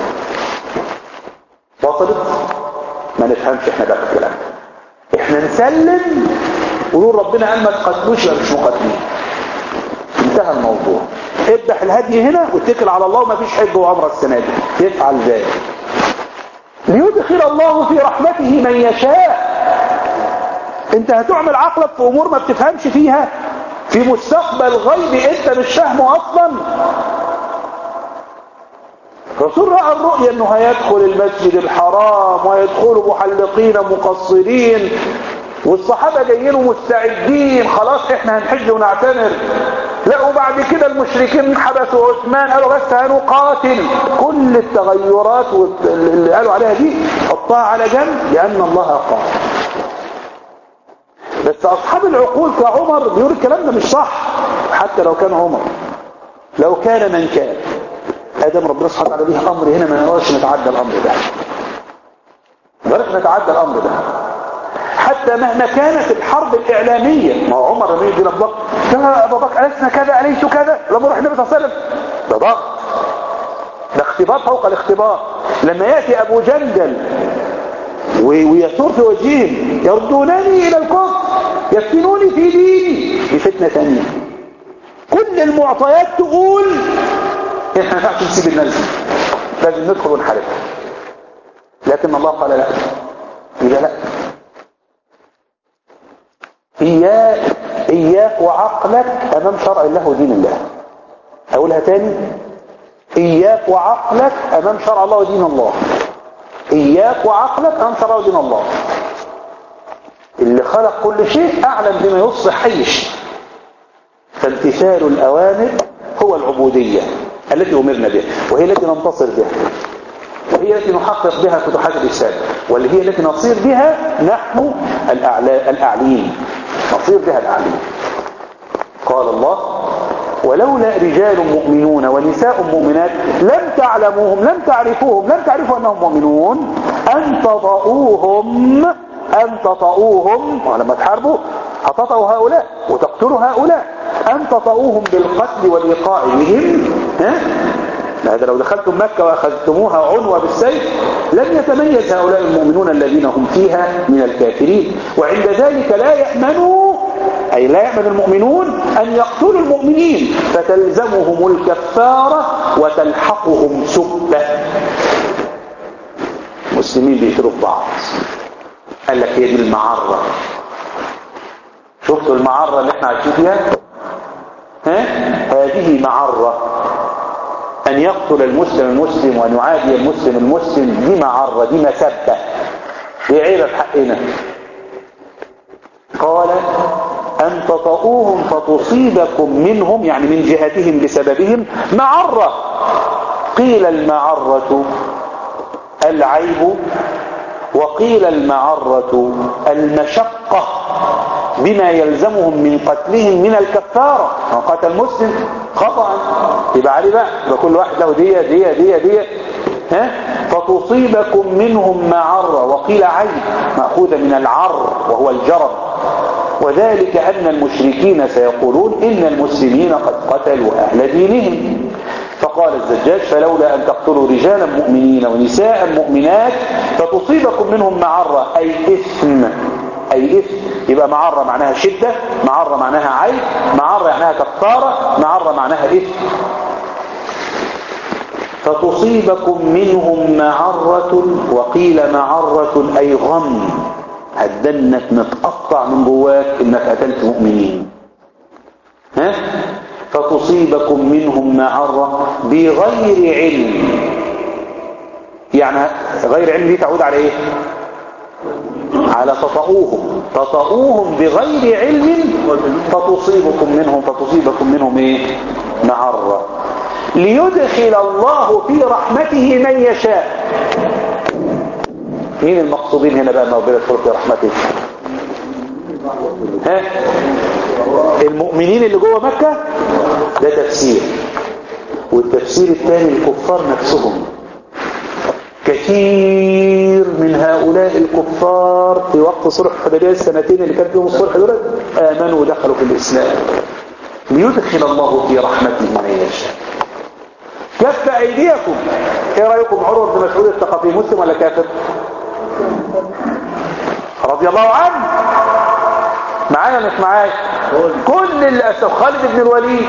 وصلت ما نفهمش احنا بقى الكلام ده. احنا نسلم ونقول ربنا قال ما تقتلوش يبقى مش مقاتلين انتهى الموضوع اذبح الهدي هنا واتكل على الله وما فيش حج وعمره السنه دي يفعل ذلك ليدخل الله في رحمته من يشاء انت هتعمل عقلك في امور ما بتفهمش فيها في مستقبل غيبي انت مش فاهمه اصلا الرسول راى الرؤيا انه هيدخل المسجد الحرام ويدخلوا محلقين مقصرين والصحابه جايين ومستعدين خلاص احنا هنحج ونعتمر لا وبعد كده المشركين حبسوا عثمان قالوا بس هنقاتل كل التغيرات والت- اللي قالوا عليها دي حطها على جنب لان الله قال بس اصحاب العقول كعمر بيقول الكلام ده مش صح حتى لو كان عمر لو كان من كان ادم ربنا سبحانه وتعالى ليه امر هنا ما نقدرش نتعدى الامر ده ما نقدرش نتعدى الامر ده حتى مهما كانت الحرب الاعلاميه ما هو عمر لما يجي ابو بكر يا ابو بكر السنا كذا اليس كذا لما يروح النبي صلى الله عليه وسلم ده ضغط ده اختبار فوق الاختبار لما ياتي ابو جندل و- ويثور في وجههم يردونني الى الكفر يفتنوني في ديني دي فتنه ثانيه كل المعطيات تقول احنا ما ينفعش نسيب الناس دي. لازم ندخل ونحارب لكن الله قال لا يبقى لا إياك إياك وعقلك أمام شرع الله ودين الله أقولها تاني إياك وعقلك أمام شرع الله ودين الله إياك وعقلك أمام شرع ودين الله اللي خلق كل شيء أعلم بما يصلح أي شيء فامتثال الأوامر هو العبودية التي أمرنا بها وهي التي ننتصر بها وهي التي نحقق بها فتوحات الإسلام واللي هي التي نصير بها نحن الأعلى الأعلين نصير بها الأعلين قال الله ولولا رجال مؤمنون ونساء مؤمنات لم تعلموهم لم تعرفوهم لم تعرفوا أنهم مؤمنون أن تطؤوهم أن تطؤوهم ولما تحاربوا هتطؤوا هؤلاء وتقتلوا هؤلاء أن تطؤوهم بالقتل والإيقاع بهم ها هذا لو دخلتم مكة وأخذتموها عنوة بالسيف لم يتميز هؤلاء المؤمنون الذين هم فيها من الكافرين وعند ذلك لا يأمنوا أي لا يأمن المؤمنون أن يقتلوا المؤمنين فتلزمهم الكفارة وتلحقهم سبة المسلمين بيقتلوا في بعض قال لك هي دي المعرة شفتوا المعرة اللي احنا عايشين فيها ها؟ هذه معرة أن يقتل المسلم المسلم وأن يعادي المسلم المسلم دي معرة دي مسبة دي عيبة في حقنا قال أن تطؤوهم فتصيبكم منهم يعني من جهتهم بسببهم معرة قيل المعرة العيب وقيل المعرة المشقة بما يلزمهم من قتلهم من الكفارة من قتل مسلم خطأ يبقى عليه بقى يبقى كل واحد له دية دية دية دية ها فتصيبكم منهم معرة وقيل عيب مأخوذة من العر وهو الجرب وذلك أن المشركين سيقولون إن المسلمين قد قتلوا أهل دينهم فقال الزجاج فلولا أن تقتلوا رجالا مؤمنين ونساء مؤمنات فتصيبكم منهم معرة أي إثم أي إثم يبقى معرة معناها شدة معرة معناها عيب معرة معناها كفارة معرة معناها إثم فتصيبكم منهم معرة وقيل معرة أي غم هتدنك متقطع من جواك انك قتلت مؤمنين ها فتصيبكم منهم معرة بغير علم يعني غير علم دي تعود على ايه على تطؤوهم تطؤوهم بغير علم فتصيبكم منهم فتصيبكم منهم ايه معرة ليدخل الله في رحمته من يشاء مين المقصودين هنا بقى انه ربنا يدخل في رحمته ها المؤمنين اللي جوه مكة ده تفسير والتفسير الثاني الكفار نفسهم كثير من هؤلاء الكفار في وقت صلح الحديبيه السنتين اللي كان فيهم الصلح دول امنوا ودخلوا في الاسلام ليدخل الله في رحمته من يشاء كف ايديكم ايه رايكم عروه بن مسعود الثقفي مسلم ولا كافر رضي الله عنه معايا مش معايا كل الاسف خالد بن الوليد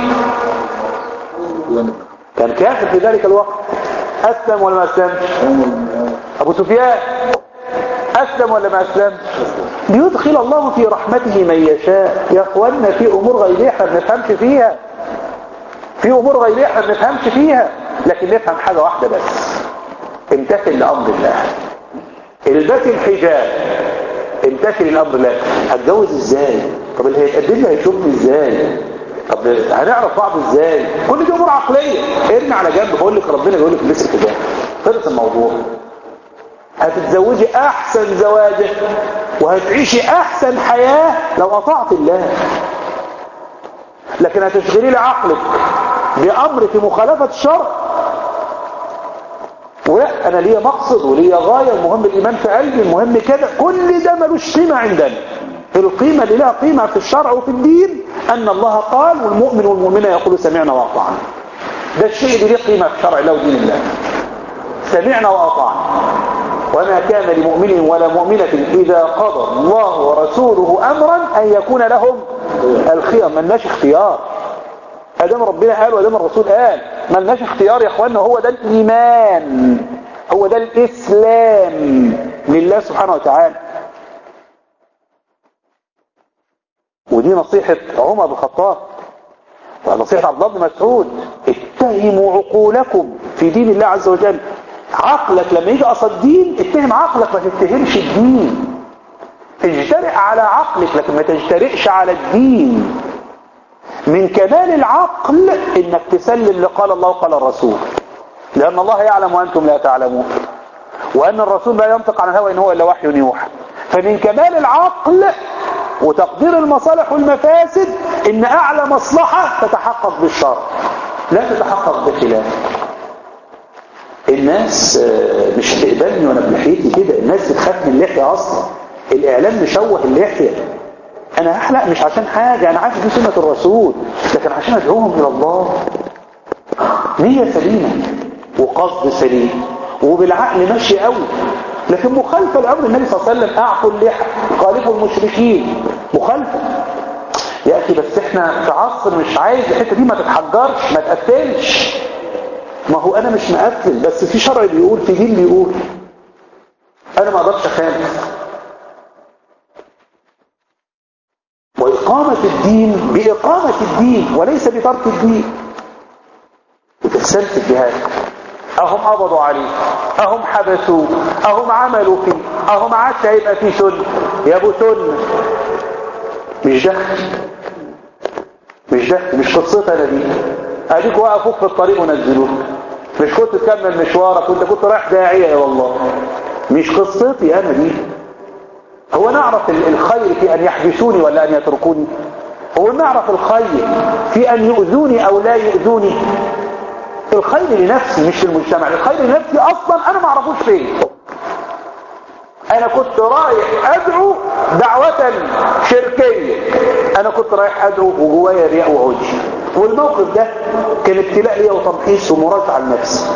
كان كافر في ذلك الوقت اسلم ولا ما اسلمش ابو سفيان اسلم ولا ما اسلمش ليدخل الله في رحمته من يشاء يا اخوانا في امور غيبيه احنا ما بنفهمش فيها في امور غيبيه احنا ما بنفهمش فيها لكن نفهم حاجه واحده بس امتثل لامر الله البس الحجاب امتثل لامر الله هتجوز ازاي طب اللي هيتقدم لي هيشوفني ازاي طب هنعرف بعض ازاي كل دي امور عقليه ارمي على جنب بقول لك ربنا بيقول لك البس الحجاب خلص الموضوع هتتزوجي احسن زواجه وهتعيشي احسن حياه لو اطعت الله لكن هتشغلي لي عقلك بامر في مخالفه الشرع ولا انا ليا مقصد وليا غايه المهم الايمان في قلبي المهم كده كل ده ملوش قيمه عندنا القيمه اللي لها قيمه في الشرع وفي الدين ان الله قال والمؤمن والمؤمنه يقول سمعنا واطعنا ده الشيء اللي ليه قيمه في شرع الله ودين الله سمعنا واطعنا وما كان لمؤمن ولا مؤمنة إذا قضى الله ورسوله أمرا أن يكون لهم الخيار ملناش اختيار ادام ربنا قال وادام الرسول قال ملناش اختيار يا اخوانا هو ده الايمان هو ده الاسلام لله سبحانه وتعالى ودي نصيحة عمر بن الخطاب ونصيحة عبد الله بن مسعود اتهموا عقولكم في دين الله عز وجل عقلك لما يجي قصد الدين اتهم عقلك ما تتهمش الدين اجترئ على عقلك لكن ما تجترئش على الدين من كمال العقل انك تسلم لقال الله وقال الرسول لان الله يعلم وانتم لا تعلمون وان الرسول لا ينطق عن الهوى ان هو الا وحي يوحى فمن كمال العقل وتقدير المصالح والمفاسد ان اعلى مصلحة تتحقق بالشرع لا تتحقق بخلاف الناس مش هتقبلني وانا بلحيتي كده الناس بتخاف من اللحية اصلا الاعلام مشوه اللحية انا هحلق مش عشان حاجة انا عارف دي سنة الرسول لكن عشان ادعوهم الى الله نية سليمة وقصد سليم وبالعقل ماشي قوي لكن مخالفة لأمر النبي صلى الله عليه وسلم اعفوا اللحى خالفوا المشركين مخالفة يا اخي بس احنا في عصر مش عايز الحته دي ما تتحجرش ما تقفلش ما هو انا مش مقفل بس في شرع بيقول في دين بيقول انا ما اقدرش اخالف وإقامة الدين بإقامة الدين وليس بترك الدين وتستمسك بهذا أهم قبضوا عليه أهم حبسوه أهم عملوا فيه أهم عادش هيبقى فيه سنة يا أبو سنة مش دخل مش دخل مش قصتها أنا دي أديك وقفوك في الطريق ونزلوك مش كنت تكمل مشوارك وانت كنت رايح داعية يا والله مش قصتي أنا دي هو نعرف الخير في أن يحبسوني ولا أن يتركوني هو نعرف الخير في أن يؤذوني أو لا يؤذوني الخير لنفسي مش للمجتمع الخير لنفسي أصلا أنا ما اعرفوش فين أنا كنت رايح أدعو دعوة شركية أنا كنت رايح أدعو وجوايا رياء وعجب والموقف ده كان ابتلاء ليا وتمحيص ومراجعة لنفسي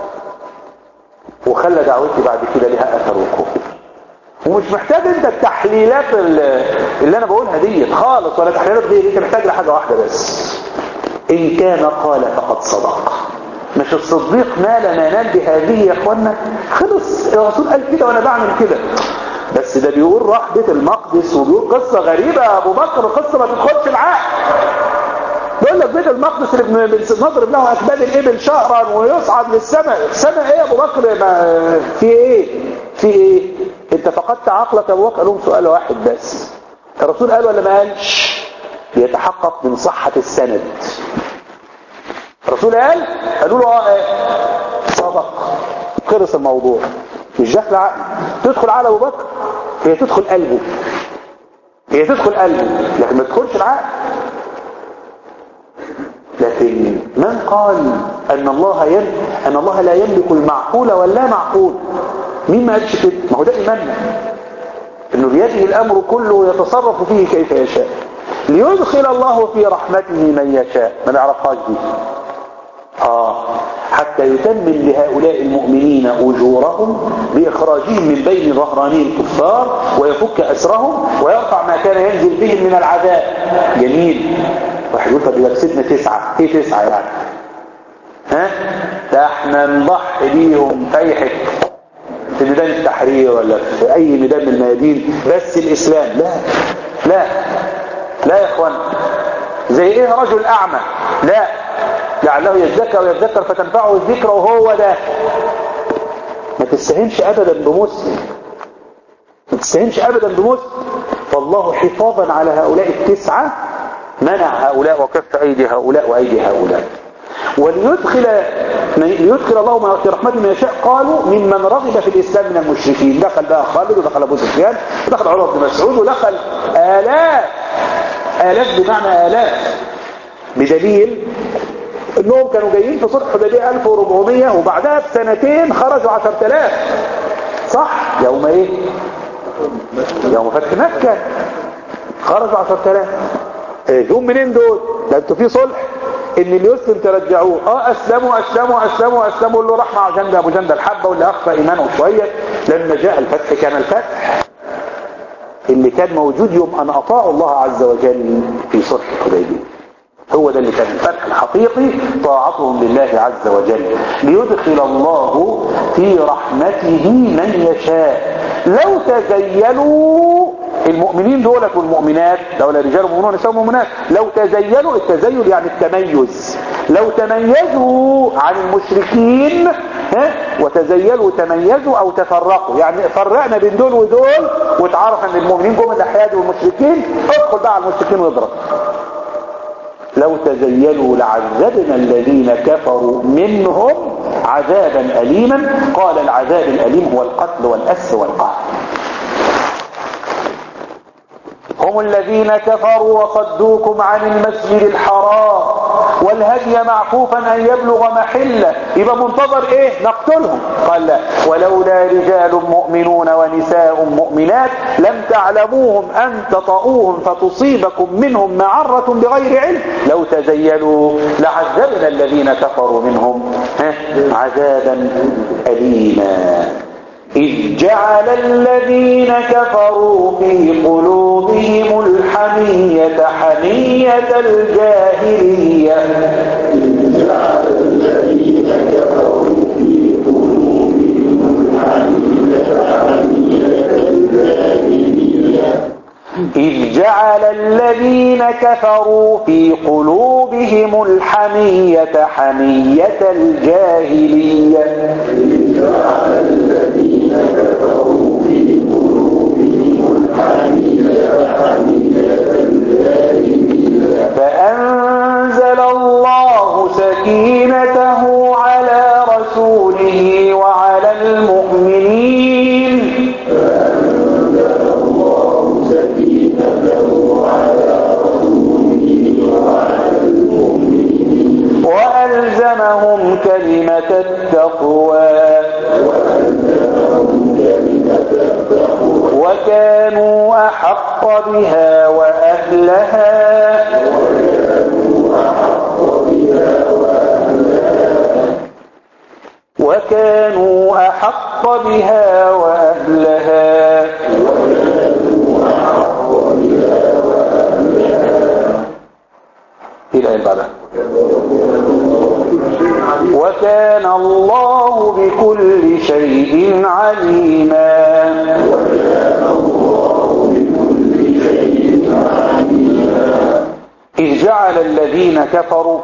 وخلى دعوتي بعد كده لها أثر وقوة ومش محتاج انت التحليلات اللي انا بقولها ديت خالص ولا تحليلات دي انت محتاج لحاجه واحده بس ان كان قال فقد صدق مش الصديق نال ما نال بهذه يا اخوانا خلص الرسول قال كده وانا بعمل كده بس ده بيقول راح بيت المقدس وبيقول قصه غريبه يا ابو بكر قصه ما تدخلش العقل بيقول لك بيت المقدس اللي بنضرب له اكباد الابل شهرا ويصعد للسماء السماء ايه يا ابو بكر ما في ايه في ايه انت فقدت عقلك يا ابو بكر لهم سؤال واحد بس الرسول قال ولا ما قالش يتحقق من صحة السند الرسول قال قالوا له اه صدق خلص الموضوع مش داخل عقل تدخل على ابو بكر هي تدخل قلبه هي تدخل قلبه لكن ما تدخلش العقل لا لكن من قال أن الله يم أن الله لا يملك المعقول ولا معقول مين ما قالش كده ما هو ده إيماننا إنه بيده الأمر كله يتصرف فيه كيف يشاء ليدخل الله في رحمته من يشاء ما نعرفهاش دي آه حتى يتمم لهؤلاء المؤمنين أجورهم بإخراجهم من بين ظهراني الكفار ويفك أسرهم ويرفع ما كان ينزل بهم من العذاب جميل واحد يقول طب يبقى سيدنا تسعة ايه تسعة يعني ها ده احنا نضحي بيهم في اي حته في ميدان التحرير ولا في اي ميدان من الميادين بس الاسلام لا لا لا يا اخوان زي ايه رجل اعمى لا لعله يذكر ويذكر فتنفعه الذكر وهو ده ما تستهنش ابدا بمسلم ما تستهنش ابدا بمسلم فالله حفاظا على هؤلاء التسعة منع هؤلاء وكف ايدي هؤلاء وايدي هؤلاء وليدخل ليدخل الله في رحمته من يشاء قالوا ممن رغب في الاسلام من المشركين دخل بقى خالد ودخل ابو سفيان ودخل عمر بن مسعود ودخل الاف الاف بمعنى الاف بدليل انهم كانوا جايين في صلح حديبيه 1400 وبعدها بسنتين خرجوا 10000 صح يوم ايه يوم فتح مكه خرجوا 10000 جم منين دول ده انتوا في صلح ان اللي يسلم ترجعوه اه اسلموا اسلموا اسلموا اسلموا اللي راح مع جند ابو جند الحبه واللي اخفى ايمانه شويه لما جاء الفتح كان الفتح اللي كان موجود يوم ان اطاعوا الله عز وجل في صلح الحديبيه هو ده اللي كان الفتح الحقيقي طاعتهم لله عز وجل ليدخل الله في رحمته من يشاء لو تزيلوا المؤمنين دولت والمؤمنات دولة رجال ومؤمنون ونساء ومؤمنات لو تزيلوا التزيل يعني التميز لو تميزوا عن المشركين ها وتزيلوا تميزوا او تفرقوا يعني فرقنا بين دول ودول وتعرف ان المؤمنين جم الاحياد والمشركين ادخل بقى على المشركين واضرب لو تزيلوا لعذبنا الذين كفروا منهم عذابا أليما قال العذاب الأليم هو القتل والأس والقهر هم الذين كفروا وصدوكم عن المسجد الحرام والهدي معكوفا أن يبلغ محله يبقى منتظر إيه نقتلهم قال لا ولولا رجال مؤمنون ونساء مؤمنات لم تعلموهم أن تطؤوهم فتصيبكم منهم معرة بغير علم لو تزيلوا لعذبنا الذين كفروا منهم عذابا أليما إذ جعل الذين كفروا في قلوبهم الحمية حمية الجاهلية إذ جعل الذين كفروا في قلوبهم إذ جعل الذين كفروا في قلوبهم الحمية حمية الجاهلية إذ جعل الذين كفروا في قلوبهم الحمية حمية الجاهلية فأنزل الله سكينته على رسوله وعلى المؤمنين وألزمهم كلمة التقوى وكانوا أحق بها وأهلها وكانوا أحق بها وأهلها إلى بعدها وكان الله بكل شيء عليما إذ جعل الذين كفروا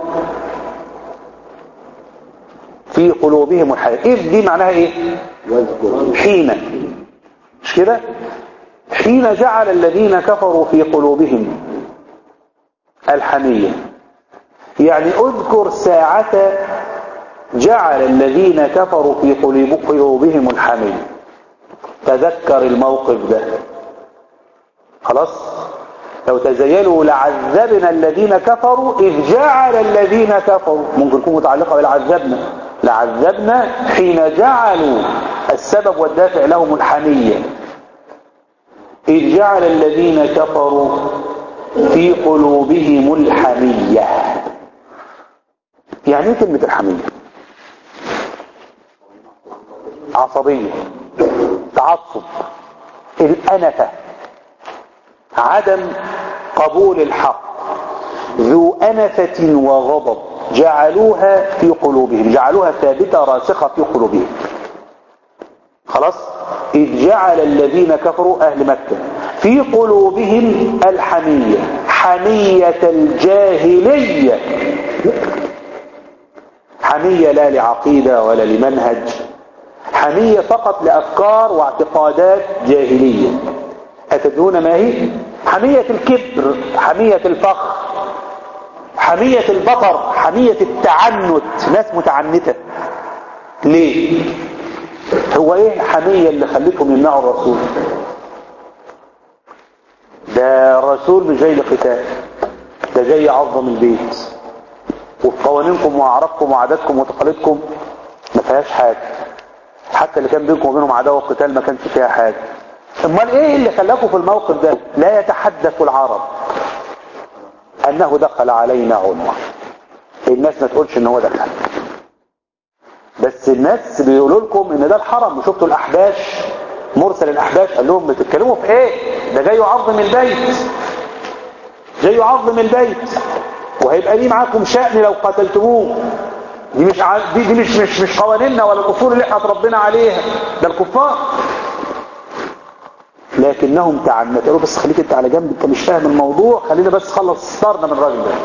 في قلوبهم الحياة إذ دي معناها إيه حين مش كده حين جعل الذين كفروا في قلوبهم الحمية يعني اذكر ساعة جعل الذين كفروا في قلوبهم الحمية تذكر الموقف ده خلاص لو تزيلوا لعذبنا الذين كفروا إذ جعل الذين كفروا ممكن تكون متعلقة بالعذبنا لعذبنا حين جعلوا السبب والدافع لهم الحمية إذ جعل الذين كفروا في قلوبهم الحمية يعني ايه كلمة الحمية عصبية تعصب الأنفة عدم قبول الحق ذو أنفة وغضب جعلوها في قلوبهم جعلوها ثابتة راسخة في قلوبهم خلاص إذ جعل الذين كفروا أهل مكة في قلوبهم الحمية حمية الجاهلية حمية لا لعقيدة ولا لمنهج حمية فقط لأفكار واعتقادات جاهلية أتدرون ما هي حمية الكبر حمية الفخر حمية البطر حمية التعنت ناس متعنتة ليه هو ايه الحمية اللي خلتهم يمنعوا الرسول ده الرسول مش جاي لقتال ده جاي يعظم البيت وفي قوانينكم واعرافكم وعاداتكم وتقاليدكم ما فيهاش حاجه حتى اللي كان بينكم وبينهم عداوه وقتال ما كانش فيها حاجه امال ايه اللي خلاكم في الموقف ده لا يتحدث العرب انه دخل علينا عنوة الناس ما تقولش ان هو دخل بس الناس بيقولوا لكم ان ده الحرم وشفتوا الاحباش مرسل الاحباش قال لهم بتتكلموا في ايه ده جاي يعظم البيت جاي يعظم البيت وهيبقى ليه معاكم شأن لو قتلتموه دي مش ع... دي, دي مش مش مش قوانيننا ولا الاصول اللي احنا اتربينا عليها ده الكفار لكنهم تعنت قالوا بس خليك انت على جنب انت مش فاهم الموضوع خلينا بس خلص ستارنا من الراجل ده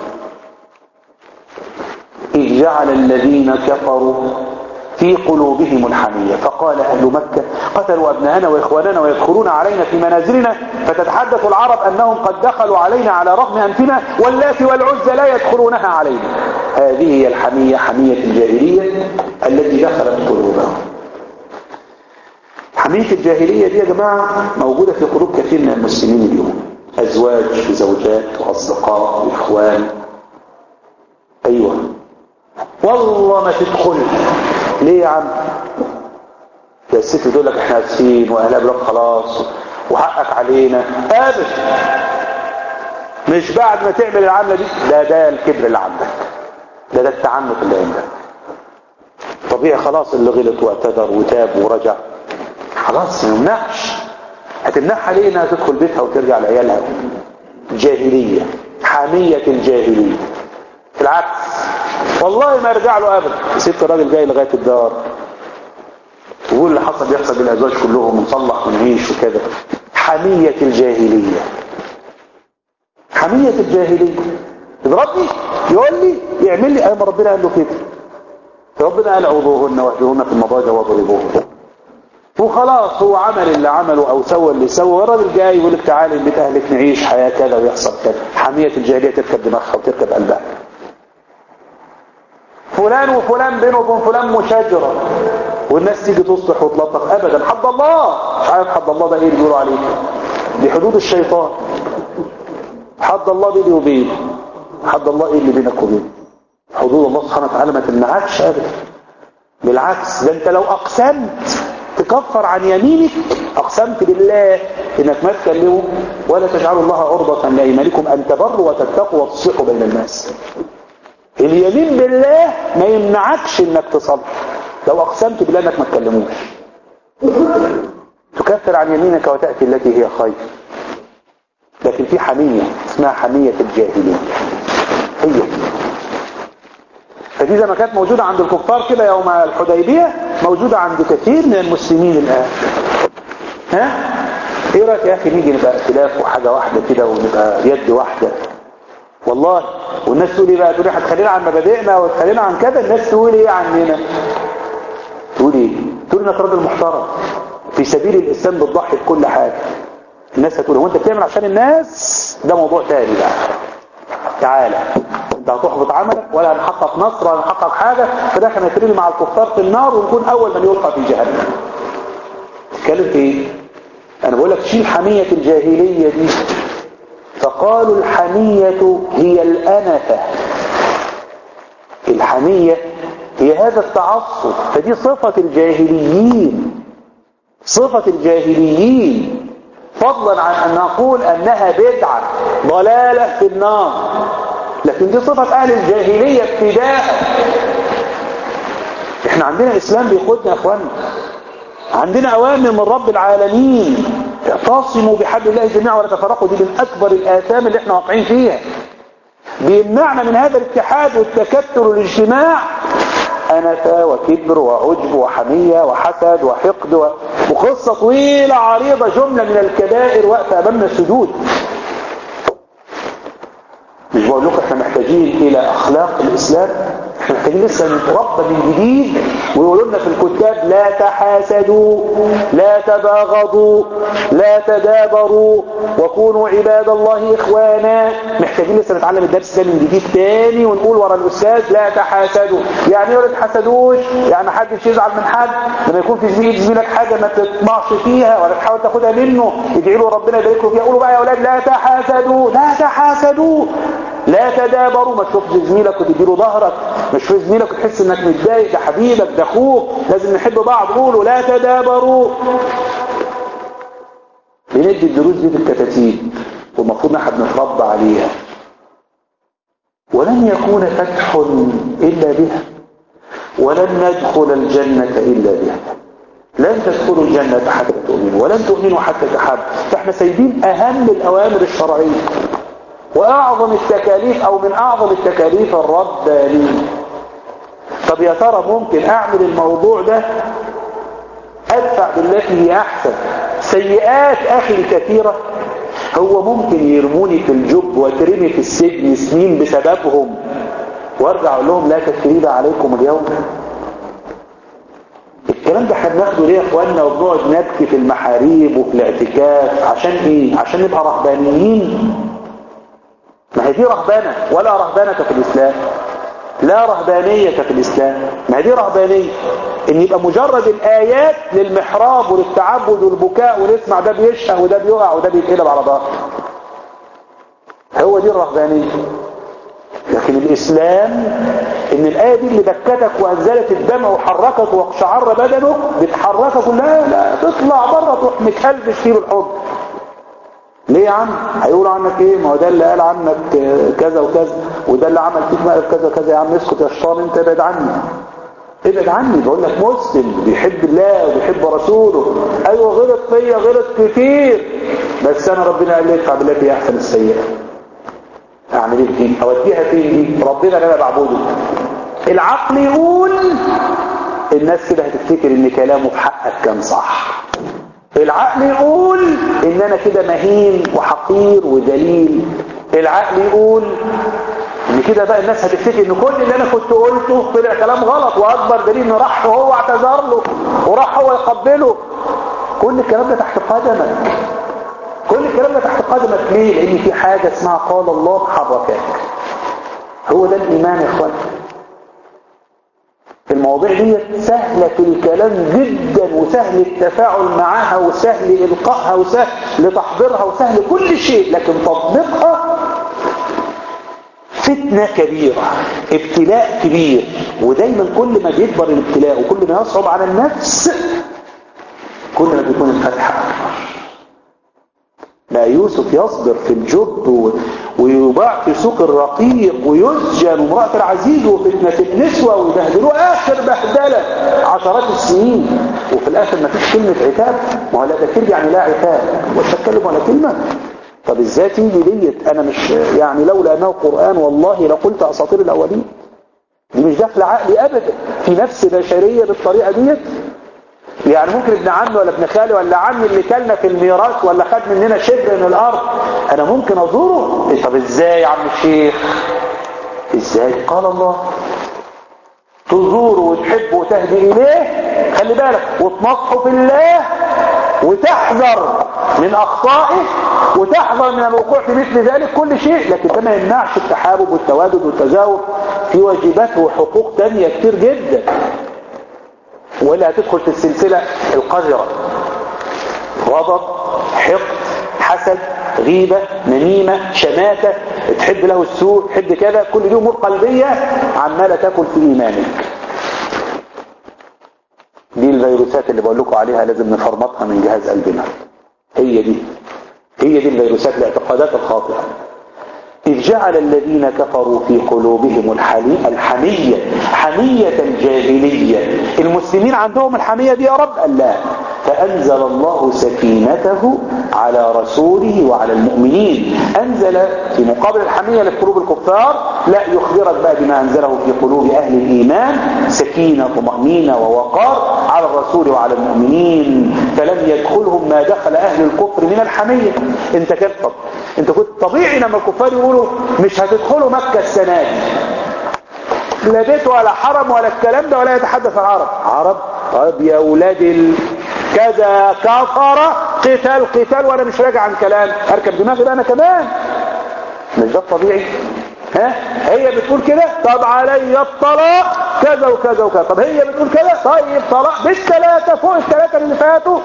إذ جعل الذين كفروا في قلوبهم الحمية فقال أهل مكة قتلوا أبناءنا وإخواننا ويدخلون علينا في منازلنا فتتحدث العرب أنهم قد دخلوا علينا على رغم أنفنا واللات والعزى لا يدخلونها علينا هذه هي الحمية حمية الجاهلية التي دخلت قلوبهم حمية الجاهلية دي يا جماعة موجودة في قلوب كثير من المسلمين اليوم أزواج وزوجات وأصدقاء وإخوان أيوة والله ما تدخل ليه يا عم يا الست تقول لك احنا اسفين واهلها بلاد خلاص وحقك علينا ابدا مش بعد ما تعمل العمله دي ده ده الكبر اللي عندك ده ده التعنت اللي عندك طبيعي خلاص اللي غلط واعتذر وتاب ورجع خلاص ما يمنعش هتمنعها ليه انها تدخل بيتها وترجع لعيالها جاهليه حاميه الجاهليه بالعكس والله ما يرجع له ابدا ست الراجل جاي لغايه الدار ويقول اللي حصل بيحصل بالازواج كلهم ونصلح ونعيش وكده حميه الجاهليه حميه الجاهليه يضربني يقول لي يعمل لي ايما ربنا قال له كده ربنا قال عوضوهن واهجروهن في المضاجع واضربوهن وخلاص هو عمل اللي عمله او سوى اللي سوى والراجل جاي يقول لك تعالي بيت اهلك نعيش حياه كذا ويحصل كذا حميه الجاهليه تركب دماغها وتركب قلبها فلان وفلان بينه وبين فلان مشاجرة والناس تيجي تصلح وتلطف ابدا حد الله مش عارف حد الله ده ايه اللي بيقولوا عليه دي حدود الشيطان حد الله بيني وبينه حد الله ايه اللي بينك وبينه حدود الله سبحانه وتعالى ما تمنعكش ابدا بالعكس ده انت لو اقسمت تكفر عن يمينك اقسمت بالله انك ما تكلمه ولا تجعلوا الله عرضة لايمانكم ان تبروا وتتقوا وتصلحوا بين الناس اليمين بالله ما يمنعكش انك تصلي لو اقسمت بالله انك ما تكلموش تكفر عن يمينك وتأتي التي هي خير لكن في حمية اسمها حمية الجاهلية هي فدي زي ما كانت موجودة عند الكفار كده يوم الحديبية موجودة عند كثير من المسلمين الآن ها ايه رأيك يا اخي نيجي نبقى اختلاف وحاجة واحدة كده ونبقى يد واحدة والله والناس تقول ايه بقى تقول احنا هتخلينا عن مبادئنا وتخلينا عن كذا الناس تقول ايه عننا تقول ايه تقول انك راجل محترم في سبيل الاسلام بتضحي بكل حاجه الناس هتقول هو انت بتعمل عشان الناس ده موضوع تاني بقى تعالى انت هتحبط عملك ولا هنحقق نصر ولا هنحقق حاجه في الاخر هنترمي مع الكفار في النار ونكون اول من يلقى في جهنم تتكلم في ايه انا بقول لك شيل حميه الجاهليه دي فقالوا الحمية هي الأنفة الحمية هي هذا التعصب فدي صفة الجاهليين صفة الجاهليين فضلا عن أن نقول أنها بدعة ضلالة في النار لكن دي صفة أهل الجاهلية ابتداء احنا عندنا إسلام بيقودنا يا أخوانا عندنا أوامر من رب العالمين اعتصموا بحبل الله جميعا ولا تفرقوا دي من أكبر الآثام اللي احنا واقعين فيها بيمنعنا من هذا الاتحاد والتكتل والاجتماع أنفة وكبر وعجب وحمية وحسد وحقد و... وقصة طويلة عريضة جملة من الكبائر واقفة أمامنا سدود مش بقول لكم احنا محتاجين إلى أخلاق الإسلام احنا محتاجين لسه نتربى من جديد ويقولوا لنا في الكتاب لا تحاسدوا لا تباغضوا لا تدابروا وكونوا عباد الله إخوانا محتاجين لسه نتعلم الدرس ده من جديد تاني ونقول ورا الأستاذ لا تحاسدوا يعني ايه ما تحاسدوش يعني حدش يزعل من حد لما يكون في زميل زميلك حاجة ما تطمعش فيها ولا تحاول تاخدها منه ادعي له ربنا يبارك له فيها قولوا بقى يا اولاد لا تحاسدوا لا تحاسدوا لا تدابروا ما تشوفش زميلك وتديله ظهرك مش في زميلك وتحس انك متضايق ده حبيبك ده اخوك لازم نحب بعض قولوا لا تدابروا بندي الدروس دي في الكتاتيب والمفروض نحن نتربى عليها ولن يكون فتح إلا بها ولن ندخل الجنة إلا بها لن تدخلوا الجنة حتى تؤمنوا ولن تؤمنوا حتى تحبوا فاحنا سايبين أهم الأوامر الشرعية وأعظم التكاليف أو من أعظم التكاليف الربانية طب يا ترى ممكن أعمل الموضوع ده أدفع بالتي هي أحسن سيئات أخي الكثيرة هو ممكن يرموني في الجب واترمي في السجن سنين بسببهم وارجع اقول لهم لا تثريب عليكم اليوم الكلام ده احنا بناخده ليه يا اخوانا وبنقعد نبكي في المحاريب وفي الاعتكاف عشان ايه عشان نبقى رهبانيين ما هي دي رهبانه ولا رهبانه في الاسلام لا رهبانية في الإسلام ما هي دي رهبانية إن يبقى مجرد الآيات للمحراب وللتعبد والبكاء ونسمع ده بيشهى وده بيقع وده بيتقلب على ظهره هو دي الرهبانية لكن الإسلام إن الآية دي اللي بكتك وأنزلت الدمع وحركك واقشعر بدنك بتحركك لا لا تطلع بره تروح متكلبش فيه بالحضن ليه يا عم هيقولوا عنك ايه ما هو ده اللي قال عنك كذا وكذا وده اللي عمل فيك مقلب كذا وكذا يا عم اسكت يا شيطان انت ابعد عني ابعد عني بقول لك مسلم بيحب الله وبيحب رسوله ايوه غلط فيا غلط كتير بس انا ربنا قال لي ادفع بالتي احسن السيئه اعمل ايه دي اوديها فين دي ربنا اللي انا بعبده العقل يقول الناس كده هتفتكر ان كلامه في حقك كان صح العقل يقول ان انا كده مهين وحقير وذليل العقل يقول ان كده بقى الناس هتفتكر ان كل اللي انا كنت قلته طلع كلام غلط واكبر دليل ان راح هو اعتذر له وراح هو يقبله كل الكلام ده تحت قدمك كل الكلام ده تحت قدمك ليه لان في حاجة اسمها قال الله حركك هو ده الايمان يا اخوان المواضيع دي سهلة الكلام جدا وسهل التفاعل معها وسهل إلقائها وسهل تحضيرها وسهل كل شيء لكن تطبيقها فتنة كبيرة ابتلاء كبير ودايما كل ما بيكبر الابتلاء وكل ما يصعب على النفس كل ما بيكون الفتح أكبر لا يوسف يصبر في الجب ويباع في سوق الرقيق ويسجن وامرأة العزيز وفتنة النسوة ويبهدلوه آخر بهدلة عشرات السنين وفي الآخر ما فيش كلمة عتاب ما هو لا تكذب يعني لا عتاب مش هتكلم ولا كلمة طب ازاي تيجي ديت انا مش يعني لولا انه قرآن والله لقلت اساطير الاولين دي مش داخله عقلي ابدا في نفس بشرية بالطريقة ديت يعني ممكن ابن عمي ولا ابن خالي ولا عمي اللي كلنا في الميراث ولا خد مننا شبر من الارض انا ممكن ازوره طب ازاي يا عم الشيخ ازاي قال الله تزوره وتحبه وتهدي اليه خلي بالك وتنصحه في الله وتحذر من اخطائه وتحذر من الوقوع في مثل ذلك كل شيء لكن ده ما يمنعش التحابب والتوادد والتزاور في واجبات وحقوق تانية كتير جدا ولا هتدخل في السلسلة القذرة غضب حقد حسد غيبة نميمة شماتة تحب له السوء تحب كذا كل دي امور قلبية عمالة تاكل في ايمانك دي الفيروسات اللي بقول لكم عليها لازم نفرمطها من جهاز قلبنا هي دي هي دي الفيروسات الاعتقادات الخاطئة إذ جعل الذين كفروا في قلوبهم الحمي- الحمية حمية الجاهلية المسلمين عندهم الحمية دي يا رب قال لا فأنزل الله سكينته على رسوله وعلى المؤمنين أنزل في مقابل الحمية لقلوب الكفار لا يخبرك بقى بما أنزله في قلوب أهل الإيمان سكينة طمأنينة ووقار على الرسول وعلى المؤمنين فلم يدخلهم ما دخل أهل الكفر من الحمية انت كيف طب انت كنت طبيعي لما الكفار يقولوا مش هتدخلوا مكة السنة دي لا بيت ولا حرم ولا الكلام ده ولا يتحدث عن عرب عرب طيب يا ولاد ال... كذا كفر قتال قتال وانا مش راجع عن كلام اركب دماغي بقى انا كمان مش ده الطبيعي ها هي بتقول كده طب علي الطلاق كذا وكذا وكذا طب هي بتقول كده طيب طلاق بالثلاثه فوق الثلاثه اللي فاتوا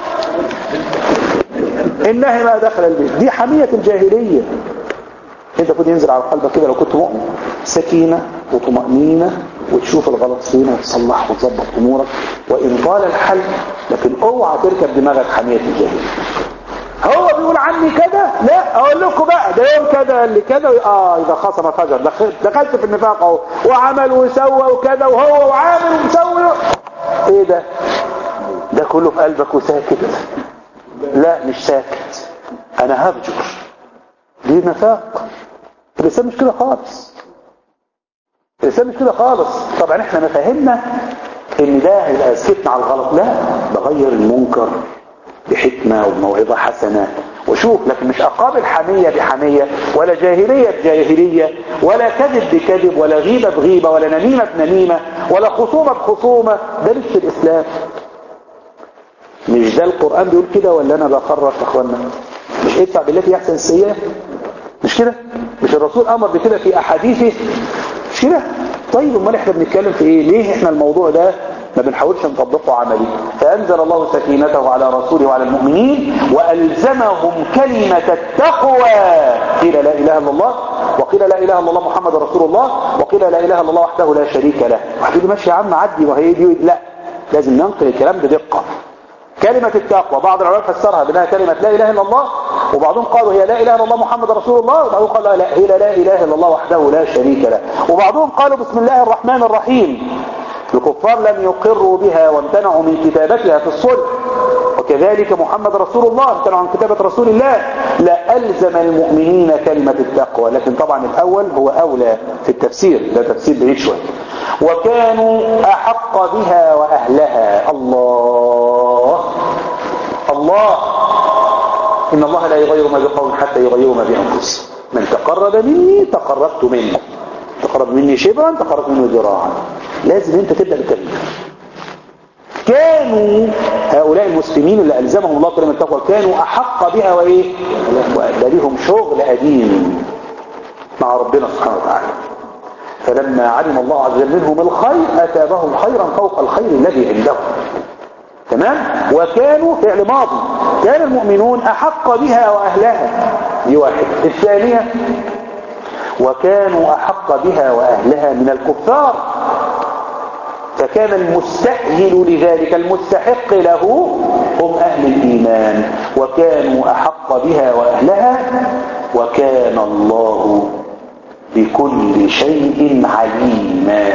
النهي ما دخل البيت دي حمية الجاهلية انت كنت ينزل على قلبك كده لو كنت مؤمن سكينة وطمأنينة وتشوف الغلط فين وتصلح وتظبط امورك وان طال الحل لكن اوعى تركب دماغك حمية الجاهلية هو بيقول عني كده لا اقول لكم بقى ده يوم كده اللي كده اه اذا خصم فجر دخلت, دخلت في النفاق اهو وعمل وسوى وكذا وهو وعامل ومسوي ايه ده ده كله في قلبك وساكت لا مش ساكت انا هفجر دي نفاق الانسان مش كده خالص الانسان مش كده خالص طبعا احنا ما فهمنا ان ده هيبقى سكتنا على الغلط لا بغير المنكر بحكمة وبموعظة حسنة وشوف لكن مش اقابل حمية بحمية ولا جاهلية بجاهلية ولا كذب بكذب ولا غيبة بغيبة ولا نميمة بنميمة ولا خصومة بخصومة ده مش في الاسلام مش ده القرآن بيقول كده ولا انا بخرف يا اخوانا مش ادفع بالتي احسن السيئة مش كده مش الرسول امر بكده في احاديثه مش كده طيب امال احنا بنتكلم في ايه ليه احنا الموضوع ده ما بنحاولش نطبقه عملي فانزل الله سكينته على رسوله وعلى المؤمنين والزمهم كلمة التقوى قيل لا اله الا الله وقيل لا اله الا الله محمد رسول الله وقيل لا اله الا الله وحده لا شريك له واحد يقول ماشي يا عم عدي وهي دي لا لازم ننقل الكلام بدقة كلمة التقوى بعض العلماء فسرها بأنها كلمة لا إله إلا الله وبعضهم قالوا هي لا إله إلا الله محمد رسول الله وبعضهم قالوا لا هي لا إله إلا الله وحده لا شريك له وبعضهم قالوا بسم الله الرحمن الرحيم الكفار لم يقروا بها وامتنعوا من كتابتها في الصلح وكذلك محمد رسول الله امتنعوا عن كتابة رسول الله لا ألزم المؤمنين كلمة التقوى لكن طبعا الأول هو أولى في التفسير ده تفسير بعيد شوية وكانوا أحق بها وأهلها الله الله إن الله لا يغير ما بقوم حتى يغيروا ما بأنفسهم من تقرب مني تقربت منه تقرب مني شبرا تقرب منه ذراعا لازم انت تبدأ بالتغيير كانوا هؤلاء المسلمين اللي ألزمهم الله كلمة التقوى كانوا أحق بها وإيه وأبقى لهم شغل قديم مع ربنا سبحانه وتعالى فلما علم الله عز وجل منهم الخير أتابهم خيرا فوق الخير الذي عندهم تمام وكانوا فعل ماضي كان المؤمنون أحق بها وأهلها دي واحد الثانية وكانوا أحق بها وأهلها من الكفار فكان المستأهل لذلك المستحق له هم أهل الإيمان وكانوا أحق بها وأهلها وكان الله بكل شيء عليما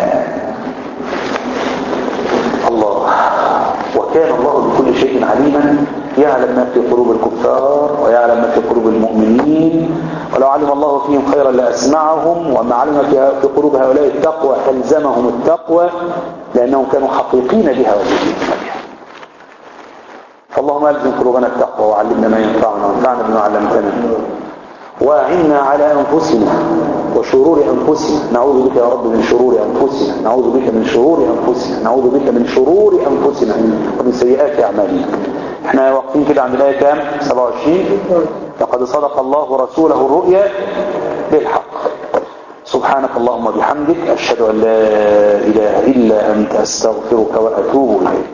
الله وكان الله بكل شيء عليما يعلم ما في قلوب الكفار ويعلم ما في قلوب المؤمنين ولو علم الله فيهم خيرا لأسمعهم وما علم في قلوب هؤلاء التقوى ألزمهم التقوى لأنهم كانوا حقيقين بها وجدين بها فاللهم ألزم قلوبنا التقوى وعلمنا ما ينفعنا وانفعنا بما علمتنا وأعنا على أنفسنا وشرور أنفسنا نعوذ بك يا رب من شرور أنفسنا نعوذ بك من شرور أنفسنا نعوذ بك من شرور أنفسنا ومن سيئات أعمالنا احنا واقفين كده عند الآية كام 27 لقد صدق الله رسوله الرؤيا بالحق سبحانك اللهم وبحمدك أشهد أن لا إله إلا أنت أستغفرك وأتوب إليك